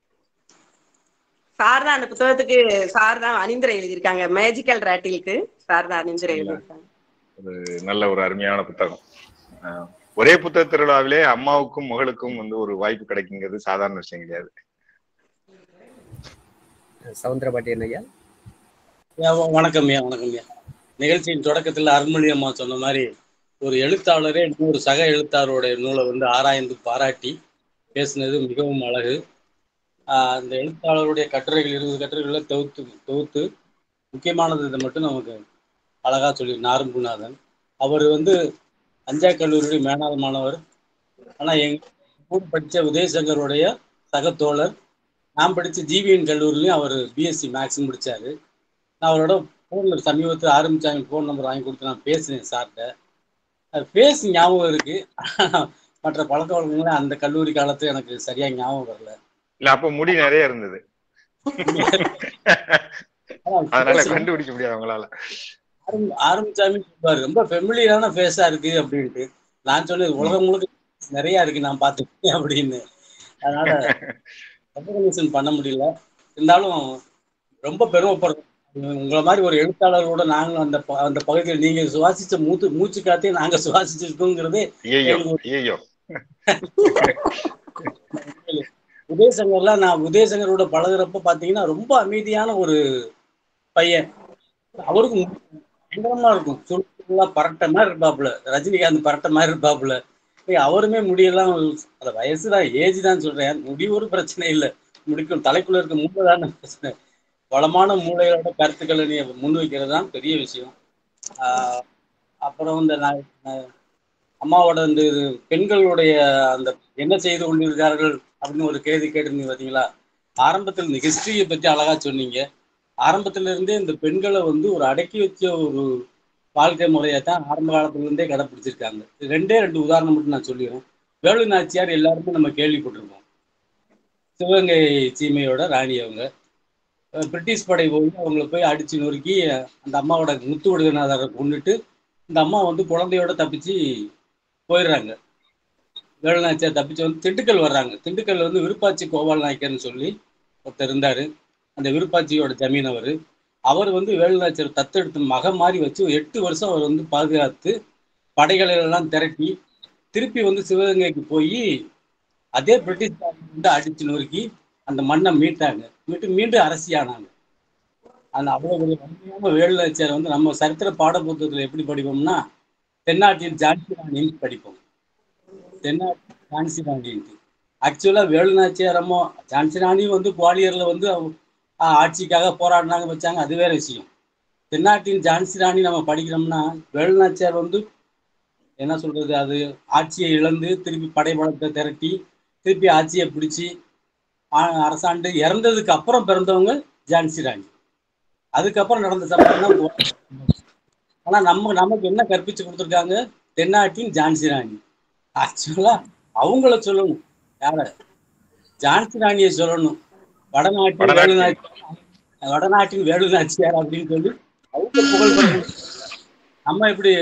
[SPEAKER 4] சார் தான் அந்த புத்தகத்துக்கு சார் தான் அணிந்துரை எழுதியிருக்காங்க மேஜிக்கல் ரேட்டிலுக்கு சார் தான் அணிந்துரை எழுதியிருக்காங்க
[SPEAKER 2] நல்ல ஒரு அருமையான புத்தகம் அஹ் ஒரே புத்தக திருவிழாவிலே அம்மாவுக்கும் மகளுக்கும் வந்து ஒரு வாய்ப்பு கிடைக்குங்கிறது சாதாரண விஷயம் கிடையாது
[SPEAKER 3] சவுந்தரபாண்டியன் ஐயா
[SPEAKER 6] ஐயா, வ- வணக்கம் ஐயா வணக்கம் ஐயா நிகழ்ச்சியின் தொடக்கத்தில் அருள்மொழி அம்மா சொன்ன மாதிரி ஒரு எழுத்தாளரே இன்னொரு சக எழுத்தாளருடைய நூலை வந்து ஆராய்ந்து பாராட்டி பேசினது மிகவும் அழகு ஆஹ் அந்த எழுத்தாளருடைய கட்டுரைகள் இருபது கட்டுரைகளை தொகுத்து தொகுத்து முக்கியமானது இதை மட்டும் நமக்கு அழகா சொல்லி நாரும்புநாதன் அவர் வந்து அஞ்சா கல்லூரியுடைய மேனாள் மாணவர் ஆனால் எங்க கூட படித்த உதயசங்கருடைய சக தோழர் நான் படித்த ஜிவிஎன் கல்லூரிலையும் அவர் பிஎஸ்சி மேக்ஸ் முடிச்சாரு நான் அவரோட ஃபோனில் சமீபத்தில் ஆரம்பிச்சாங்க ஃபோன் நம்பர் வாங்கி கொடுத்து நான் பேசினேன் சார்கிட்ட அது பேசி ஞாபகம் இருக்கு மற்ற பழக்க வழக்கங்களே அந்த கல்லூரி காலத்துல எனக்கு சரியா ஞாபகம் வரல
[SPEAKER 2] இல்ல அப்ப முடி நிறைய இருந்தது
[SPEAKER 6] ஆனா
[SPEAKER 2] அதனால
[SPEAKER 6] பேசி-
[SPEAKER 2] கண்டுபிடிக்க முடியாது அவங்களால
[SPEAKER 6] ஆரம்பி- ஆரம்பிச்சாமி சொல்லுவாரு ரொம்ப ஃபெமிலியரான ஃபேஸா இருக்கு அப்படின்ட்டு நான் சொன்னது உலகம் முழுக்க நிறைய இருக்கு நான் பார்த்துருக்கேன் அப்படின்னு அதனால ரெகக்னிஷன் பண்ண முடியல இருந்தாலும் ரொம்ப பெருமைப்படுறோம் உங்களை மாதிரி ஒரு எழுத்தாளரோட நாங்களும் அந்த ப- அந்த பகுதியில் நீங்க சுவாசிச்ச மூத்து மூச்சு காத்தையும் நாங்க சுவாசிச்சிருக்கோங்கிறதே
[SPEAKER 2] ஐயோ ஐயோ
[SPEAKER 6] உதயசங்கர்லாம் நான் உதயசங்கரோட பழகுறப்ப பாத்தீங்கன்னா ரொம்ப அமைதியான ஒரு பையன் அவருக்கு பயங்கரமா இருக்கும் சுருளா பரட்ட மாதிரி இருப்பாப்புல ரஜினிகாந்த் பரட்ட மாதிரி இருப்பாப்புல ஏய், அவருமே முடியெல்லாம் அந்த வயசு தான் ஏஜ் தான் சொல்றேன் முடி ஒரு பிரச்சனை இல்லை முடிக்கும் தலைக்குள்ள இருக்க மூளை தானே பிரச்சனை வளமான மூளையோட கருத்துக்களை நீ முன்வைக்கிறது தான் பெரிய விஷயம் ஆஹ் அப்புறம் இந்த நான் நான் அம்மாவோட இந்த இது பெண்களுடைய அந்த என்ன செய்து கொண்டிருக்கிறார்கள் அப்படின்னு ஒரு கேள்வி கேட்டிருந்தீங்க பார்த்தீங்களா ஆரம்பத்தில் இந்த ஹிஸ்டரியை பற்றி அழகா சொன்னீங்க ஆரம்பத்துல இருந்தே இந்த பெண்களை வந்து ஒரு அடக்கி வச்ச ஒரு வாழ்க்கை முறையை தான் ஆரம்ப காலத்துல இருந்தே கடைப்பிடிச்சிருக்காங்க இது ரெண்டே ரெண்டு உதாரணம் மட்டும் நான் சொல்லிடுறேன் வேலு நாச்சியார் எல்லாருமே நம்ம கேள்விப்பட்டிருக்கோம் சிவகங்கை சீமையோட ராணி அவங்க அஹ் பிரிட்டிஷ் படை போய் அவங்கள போய் அடிச்சு நொறுக்கி அந்த அம்மாவோட முத்து விடுதநாதரை கொண்டுட்டு இந்த அம்மா வந்து குழந்தையோட தப்பிச்சு போயிடுறாங்க வேலுநாச்சியார் தப்பிச்சு வந்து திண்டுக்கல் வர்றாங்க திண்டுக்கல்ல வந்து விருப்பாச்சி கோபால் நாயக்கர்னு சொல்லி ஒருத்தர் இருந்தாரு அந்த விருப்பாச்சியோட ஜமீன் அவர் அவர் வந்து வேலுநாச்சியார் தத்தெடுத்து மக மாதிரி வச்சு ஒரு எட்டு வருஷம் அவர் வந்து பாதுகாத்து படைகளை எல்லாம் திரட்டி திருப்பி வந்து சிவகங்கைக்கு போய் அதே பிரிட்டிஷ் வந்து அடிச்சு நொறுக்கி அந்த மண்ணை மீட்டாங்க மீட்டு மீண்டும் அரசியானாங்க அந்த அவ்வளவு ஒரு வலிமையான வேலுநாச்சியார் வந்து நம்ம சரித்திர பாட புத்தகத்துல எப்படி படிப்போம்னா தென்னாட்டில் ஜான்சி ராணின்னு படிப்போம் தென்னாட்டில் ஜான்சி ராணின்ட்டு ஆக்சுவலா வேலுநாச்சியார் அம்மா ஜான்சி ராணி வந்து குவாலியர்ல வந்து அவங்க, ஆஹ், ஆட்சிக்காக போராடினாங்க வச்சாங்க அது வேற விஷயம் தென்னாட்டின் ஜான்சி ராணி நம்ம படிக்கிறோம்னா வேலுநாச்சியார் வந்து என்ன சொல்றது அது ஆட்சியை இழந்து திருப்பி படைபலத்தை திரட்டி திருப்பி ஆட்சியை பிடிச்சி ஆ- அரசாண்டு இறந்ததுக்கு அப்புறம் பிறந்தவங்க ஜான்சி ராணி அதுக்கப்புறம் நடந்த சம்பவம் தான் கோ- ஆனா நம்ம நமக்கு என்ன கற்பிச்சு கொடுத்துருக்காங்க தென்னாட்டின் ஜான்சி ராணி ஆக்சுவலா அவங்கள சொல்லணும் யார ஜான்சி ராணியை சொல்லணும் வடநாட்டின்
[SPEAKER 2] வடநாட்டின்.
[SPEAKER 6] வேலுநாச்சியார் வடநாட்டின் வேலுநாச்சியார் அப்படின்னு சொல்லி அவங்க புகழ் பெறணும் நம்ம எப்படி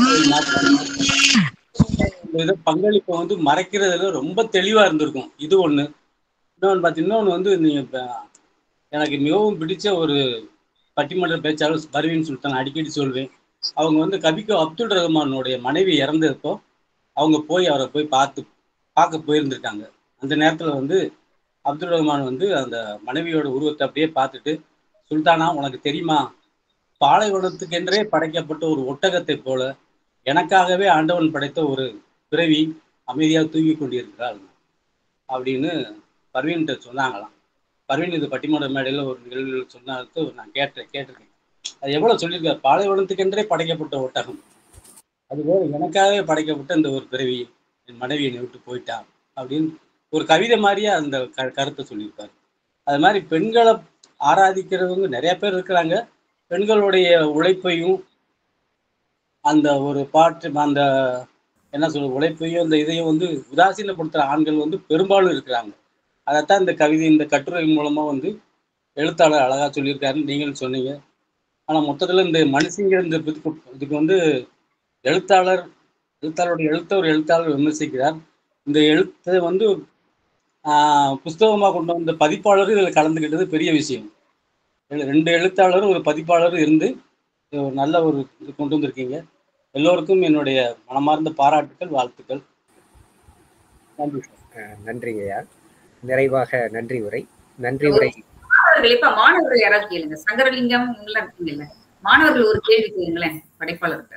[SPEAKER 6] இந்த இதை பங்களிப்பை வந்து மறைக்கிறதுல ரொம்ப தெளிவா இருந்திருக்கும் இது ஒண்ணு இன்னொன்று பார்த்து இன்னொன்று வந்து நீங்க இப்ப எனக்கு மிகவும் பிடிச்ச ஒரு பட்டிமன்ற பேச்சாளர் பர்வீன் சுல்தான் அடிக்கடி சொல்வேன் அவங்க வந்து கவிக்கோ அப்துல் ரஹ்மானுடைய மனைவி இறந்தப்போ அவங்க போய் அவரை போய் பார்த்து பார்க்க போயிருந்திருக்காங்க அந்த நேரத்தில் வந்து அப்துல் ரஹ்மான் வந்து அந்த மனைவியோட உருவத்தை அப்படியே பார்த்துட்டு சுல்தானா உனக்கு தெரியுமா பாலைவனத்துக்கென்றே படைக்கப்பட்ட ஒரு ஒட்டகத்தை போல எனக்காகவே ஆண்டவன் படைத்த ஒரு பிறவி அமைதியாக தூங்கி கொண்டிருக்கிறாள் அப்படின்னு பர்வீன்கிட்ட சொன்னாங்களாம் பர்வீன் இது பட்டிமன்ற மேடையில் ஒரு நிகழ்வில் சொன்னதுக்கு நான் கேட்டேன் கேட்டிருக்கேன் அது எவ்வளோ சொல்லியிருக்காரு பாலைவனத்துக்கென்றே படைக்கப்பட்ட ஒட்டகம் அது வேறு எனக்காகவே படைக்கப்பட்ட இந்த ஒரு பிறவி என் மனைவி என்னை விட்டு போயிட்டான் அப்படின்னு ஒரு கவிதை மாதிரியே அந்த க கருத்தை சொல்லியிருப்பாரு அது மாதிரி பெண்களை ஆராதிக்கிறவங்க நிறைய பேர் இருக்கிறாங்க பெண்களுடைய உழைப்பையும் அந்த ஒரு பாட்டு அந்த என்ன சொல்ற உழைப்பையும் அந்த இதையும் வந்து உதாசீனப்படுத்துகிற ஆண்கள் வந்து பெரும்பாலும் இருக்கிறாங்க அதைத்தான் இந்த கவிதை இந்த கட்டுரை மூலமாக வந்து எழுத்தாளர் அழகாக சொல்லியிருக்காருன்னு நீங்களும் சொன்னீங்க ஆனால் மொத்தத்தில் இந்த மனுஷங்கிற இந்த இதுக்கு இதுக்கு வந்து எழுத்தாளர் எழுத்தாளருடைய எழுத்த ஒரு எழுத்தாளர் விமர்சிக்கிறார் இந்த எழுத்தை வந்து புஸ்தகமாக கொண்டு வந்த பதிப்பாளரும் இதில் கலந்துக்கிட்டது பெரிய விஷயம் இதுல ரெண்டு எழுத்தாளரும் ஒரு பதிப்பாளரும் இருந்து இது ஒரு நல்ல ஒரு இது கொண்டு வந்திருக்கீங்க எல்லோருக்கும் என்னுடைய மனமார்ந்த பாராட்டுக்கள் வாழ்த்துக்கள் நன்றி சார்
[SPEAKER 3] அஹ் நன்றிங்கய்யா நிறைவாக நன்றி உரை நன்றி உரை
[SPEAKER 1] மாணவர்கள் இப்ப மாணவர்கள் யாராவது கேளுங்க சங்கரலிங்கம் உங்களா இருக்கீங்கல்ல மாணவர்கள் ஒரு கேள்வி கேளுங்களேன் படைப்பாளர்கிட்ட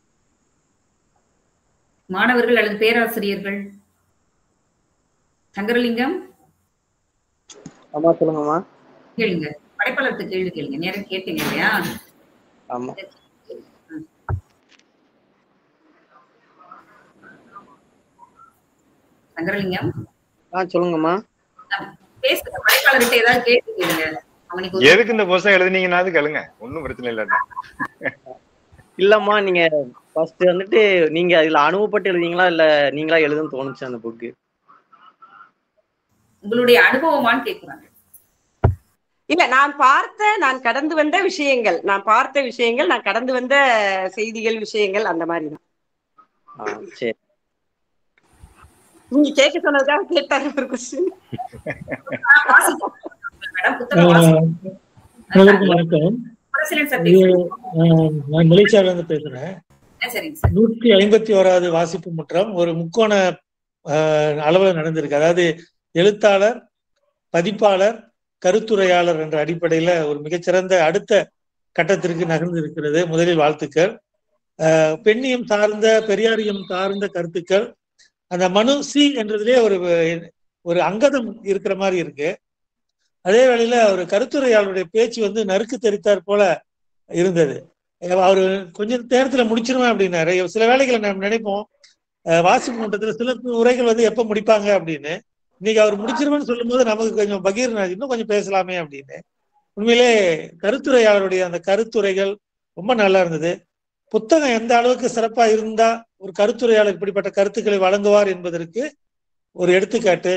[SPEAKER 1] மாணவர்கள் அல்லது பேராசிரியர்கள் சங்கரலிங்கம்
[SPEAKER 7] ஆமா சொல்லுங்கம்மா
[SPEAKER 1] கேளுங்க படைப்பாளர்கிட்ட கேள்வி கேளுங்க நேரம் கேட்டீங்க இல்லையா
[SPEAKER 7] ஆமா
[SPEAKER 1] ம். சங்கரலிங்கம்
[SPEAKER 7] ஆ சொல்லுங்கம்மா
[SPEAKER 1] பேசுங்க படைப்பாளர்கிட்ட ஏதாவது கேள்வி கேளுங்க அவனுக்கு ஒரு
[SPEAKER 2] எதுக்கு இந்த புஸ்தகம் எழுதுனீங்கன்னாது கேளுங்க ஒன்றும் பிரச்சனை இல்லைண்ணா
[SPEAKER 7] இல்லம்மா நீங்க ஃபர்ஸ்ட் வந்துட்டு நீங்க அதுல அனுபவப்பட்டு எழுதிங்களா இல்ல நீங்களா எழுதுன்னு தோணுச்சு அந்த புக்கு
[SPEAKER 1] உங்களுடைய அனுபவமான்னு கேக்குறாங்க
[SPEAKER 4] இல்ல நான் பார்த்த நான் கடந்து வந்த விஷயங்கள் நான் பார்த்த விஷயங்கள் நான் கடந்து வந்த செய்திகள் விஷயங்கள் அந்த மாதிரி தான்
[SPEAKER 7] ஆ சரி
[SPEAKER 4] நீங்க கேட்க சொன்னதுக்காக கேட்டாரு ஒரு கொஸ்டின்
[SPEAKER 1] மேடம் புத்தகம் வாசிங்க.
[SPEAKER 8] அனைவருக்கும் வணக்கம்
[SPEAKER 1] பிரசிடென்ட்
[SPEAKER 8] இது
[SPEAKER 1] சர்டிபிகேட்
[SPEAKER 8] ஆஹ், நான் மலேசியால இருந்து பேசுறேன்
[SPEAKER 1] சரிங்க சார்
[SPEAKER 8] நூற்றி ஐம்பத்தி ஓராவது வாசிப்பு முற்றம் ஒரு முக்கோண ஆஹ், அளவுல நடந்திருக்கு அதாவது எழுத்தாளர் பதிப்பாளர் கருத்துரையாளர் என்ற அடிப்படையில ஒரு மிகச்சிறந்த அடுத்த கட்டத்திற்கு நகர்ந்து இருக்கிறது முதலில் வாழ்த்துக்கள் ஆஹ், பெண்ணியம் சார்ந்த பெரியாரியம் சார்ந்த கருத்துக்கள் அந்த மனு சி என்றதுலே ஒரு ஒரு அங்கதம் இருக்கிற மாதிரி இருக்கு அதே வேளையில ஒரு கருத்துரையாளருடைய பேச்சு வந்து நறுக்கு தெரித்தார் போல இருந்தது அவர் கொஞ்ச நேரத்துல முடிச்சிருவேன் அப்படின்னாரு சில வேளைகளை நம்ம நினைப்போம் அஹ் வாசிப்பு மட்டத்துல சில உரைகள் வந்து எப்ப முடிப்பாங்க அப்படின்னு இன்னைக்கு அவர் முடிச்சிருவேன்னு சொல்லும் போது நமக்கு கொஞ்சம் பகீர் இன்னும் கொஞ்சம் பேசலாமே அப்படின்னு உண்மையிலே கருத்துரையாளருடைய அந்த கருத்துரைகள் ரொம்ப நல்லா இருந்தது புத்தகம் எந்த அளவுக்கு சிறப்பா இருந்தா ஒரு கருத்துரையாளர் இப்படிப்பட்ட கருத்துக்களை வழங்குவார் என்பதற்கு ஒரு எடுத்துக்காட்டு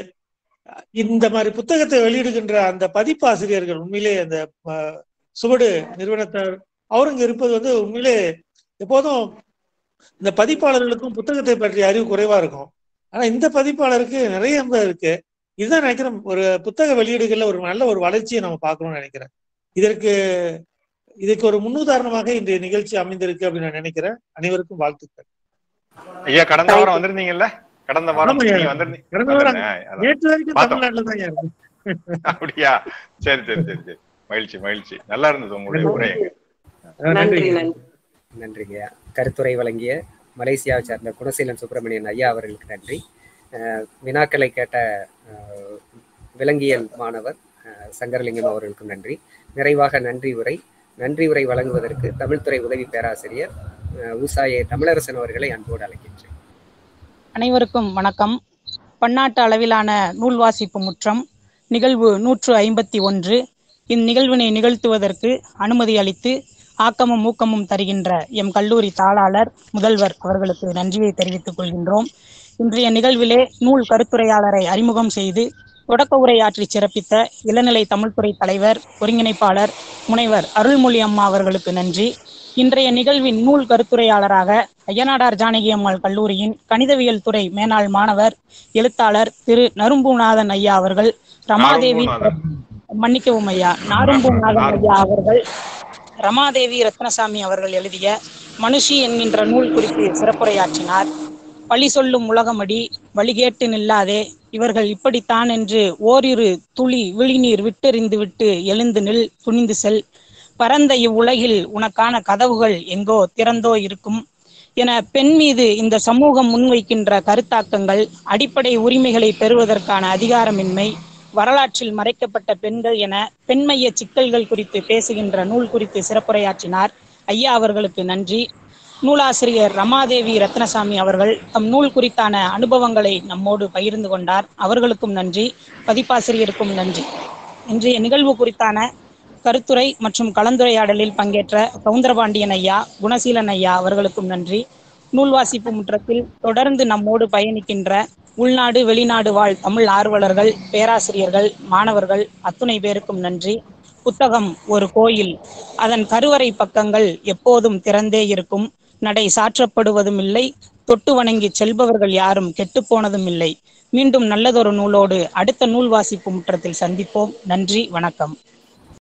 [SPEAKER 8] இந்த மாதிரி புத்தகத்தை வெளியிடுகின்ற அந்த பதிப்பாசிரியர்கள் உண்மையிலே அந்த அஹ், சுவடு நிறுவனத்தார் அவருங்க இருப்பது வந்து உண்மையிலே எப்போதும் இந்த பதிப்பாளர்களுக்கும் புத்தகத்தை பற்றிய அறிவு குறைவா இருக்கும் ஆனா இந்த பதிப்பாளருக்கு நிறைய அன்பு இருக்கு இதுதான் நினைக்கிறேன் ஒரு புத்தக வெளியீடுகள்ல ஒரு நல்ல ஒரு வளர்ச்சியை நம்ம பார்க்கணும்னு நினைக்கிறேன் இதற்கு இதுக்கு ஒரு முன்னுதாரணமாக இன்றைய நிகழ்ச்சி அமைந்திருக்கு அப்படின்னு நான் நினைக்கிறேன் அனைவருக்கும் வாழ்த்துக்கள்
[SPEAKER 2] ஐயா கடந்த வாரம் வந்திருந்தீங்கல்ல கடந்த வாரம்
[SPEAKER 8] ஆமாய்யா.
[SPEAKER 2] நீங்க வந்திருந்தீங்க
[SPEAKER 8] கடந்த வாரம்
[SPEAKER 2] வந்திருந்தேன். அதான்.
[SPEAKER 8] நேற்று வரைக்கும்
[SPEAKER 2] பார்த்தோம்.
[SPEAKER 8] தமிழ்நாட்டுல தான் இருக்கு
[SPEAKER 2] அப்படியா சரி சரி சரி சரி மகிழ்ச்சி மகிழ்ச்சி நல்லா இருந்தது உங்களுடைய உரை
[SPEAKER 4] நன்றி நன்றி
[SPEAKER 3] நன்றிங்க கருத்துரை வழங்கிய மலேசியாவை சார்ந்த குணசீலன் சுப்பிரமணியன் ஐயா அவர்களுக்கு நன்றி அஹ் வினாக்களை கேட்ட அஹ், விலங்கியல் மாணவர் அஹ், சங்கரலிங்கம் அவர்களுக்கும் நன்றி நிறைவாக நன்றி உரை நன்றி உரை வழங்குவதற்கு தமிழ்துறை உதவி பேராசிரியர் அஹ், ஊசாயே தமிழரசன் அவர்களை அன்போடு அழைக்கின்றேன்
[SPEAKER 9] அனைவருக்கும் வணக்கம் பன்னாட்டு அளவிலான நூல் வாசிப்பு முற்றம் நிகழ்வு நூற்று ஐம்பத்தி ஒன்று இந்நிகழ்வினை நிகழ்த்துவதற்கு அனுமதி அளித்து ஆக்கமும் ஊக்கமும் தருகின்ற எம் கல்லூரி தாளாளர் முதல்வர் அவர்களுக்கு நன்றியை தெரிவித்துக் கொள்கின்றோம் இன்றைய நிகழ்விலே நூல் கருத்துரையாளரை அறிமுகம் செய்து தொடக்க உரையாற்றி சிறப்பித்த இளநிலை தமிழ்துறை தலைவர் ஒருங்கிணைப்பாளர் முனைவர் அருள்மொழி அம்மா அவர்களுக்கு நன்றி இன்றைய நிகழ்வின் நூல் கருத்துரையாளராக ஐயனாடார் ஜானகி அம்மாள் கல்லூரியின் கணிதவியல் துறை மேனாள் மாணவர் எழுத்தாளர் திரு நரும்பூநாதன் ஐயா அவர்கள் ரமாதேவி
[SPEAKER 2] நாரும்பூநாதன்.
[SPEAKER 9] மன்னிக்கவும் ஐயா நாரும்பூநாதன் ஐயா அவர்கள் ரமாதேவி ரத்னசாமி அவர்கள் எழுதிய மனுஷி என்கின்ற நூல் குறித்து சிறப்புரையாற்றினார் பழி சொல்லும் உலகமடி வழிகேட்டு நில்லாதே இவர்கள் இப்படித்தான் என்று ஓரிரு துளி விழிநீர் விட்டெறிந்து விட்டு எழுந்து நில் துணிந்து செல் பரந்த இவ்வுலகில் உனக்கான கதவுகள் எங்கோ திறந்தோ இருக்கும் என பெண் மீது இந்த சமூகம் முன்வைக்கின்ற கருத்தாக்கங்கள் அடிப்படை உரிமைகளை பெறுவதற்கான அதிகாரமின்மை வரலாற்றில் மறைக்கப்பட்ட பெண்கள் என பெண்மைய சிக்கல்கள் குறித்து பேசுகின்ற நூல் குறித்து சிறப்புரையாற்றினார் ஐயா அவர்களுக்கு நன்றி நூலாசிரியர் ரமாதேவி ரத்னசாமி அவர்கள் தம் நூல் குறித்தான அனுபவங்களை நம்மோடு பகிர்ந்து கொண்டார் அவர்களுக்கும் நன்றி பதிப்பாசிரியருக்கும் நன்றி இன்றைய நிகழ்வு குறித்தான கருத்துரை மற்றும் கலந்துரையாடலில் பங்கேற்ற சவுந்தரபாண்டியன் ஐயா குணசீலன் ஐயா அவர்களுக்கும் நன்றி நூல் வாசிப்பு முற்றத்தில் தொடர்ந்து நம்மோடு பயணிக்கின்ற உள்நாடு வெளிநாடு வாழ் தமிழ் ஆர்வலர்கள் பேராசிரியர்கள் மாணவர்கள் அத்துணை பேருக்கும் நன்றி புத்தகம் ஒரு கோயில் அதன் கருவறை பக்கங்கள் எப்போதும் திறந்தே இருக்கும் நடை சாற்றப்படுவதும் இல்லை தொட்டு வணங்கி செல்பவர்கள் யாரும் கெட்டுப்போனதும் இல்லை மீண்டும் நல்லதொரு நூலோடு அடுத்த நூல் வாசிப்பு முற்றத்தில் சந்திப்போம் நன்றி வணக்கம்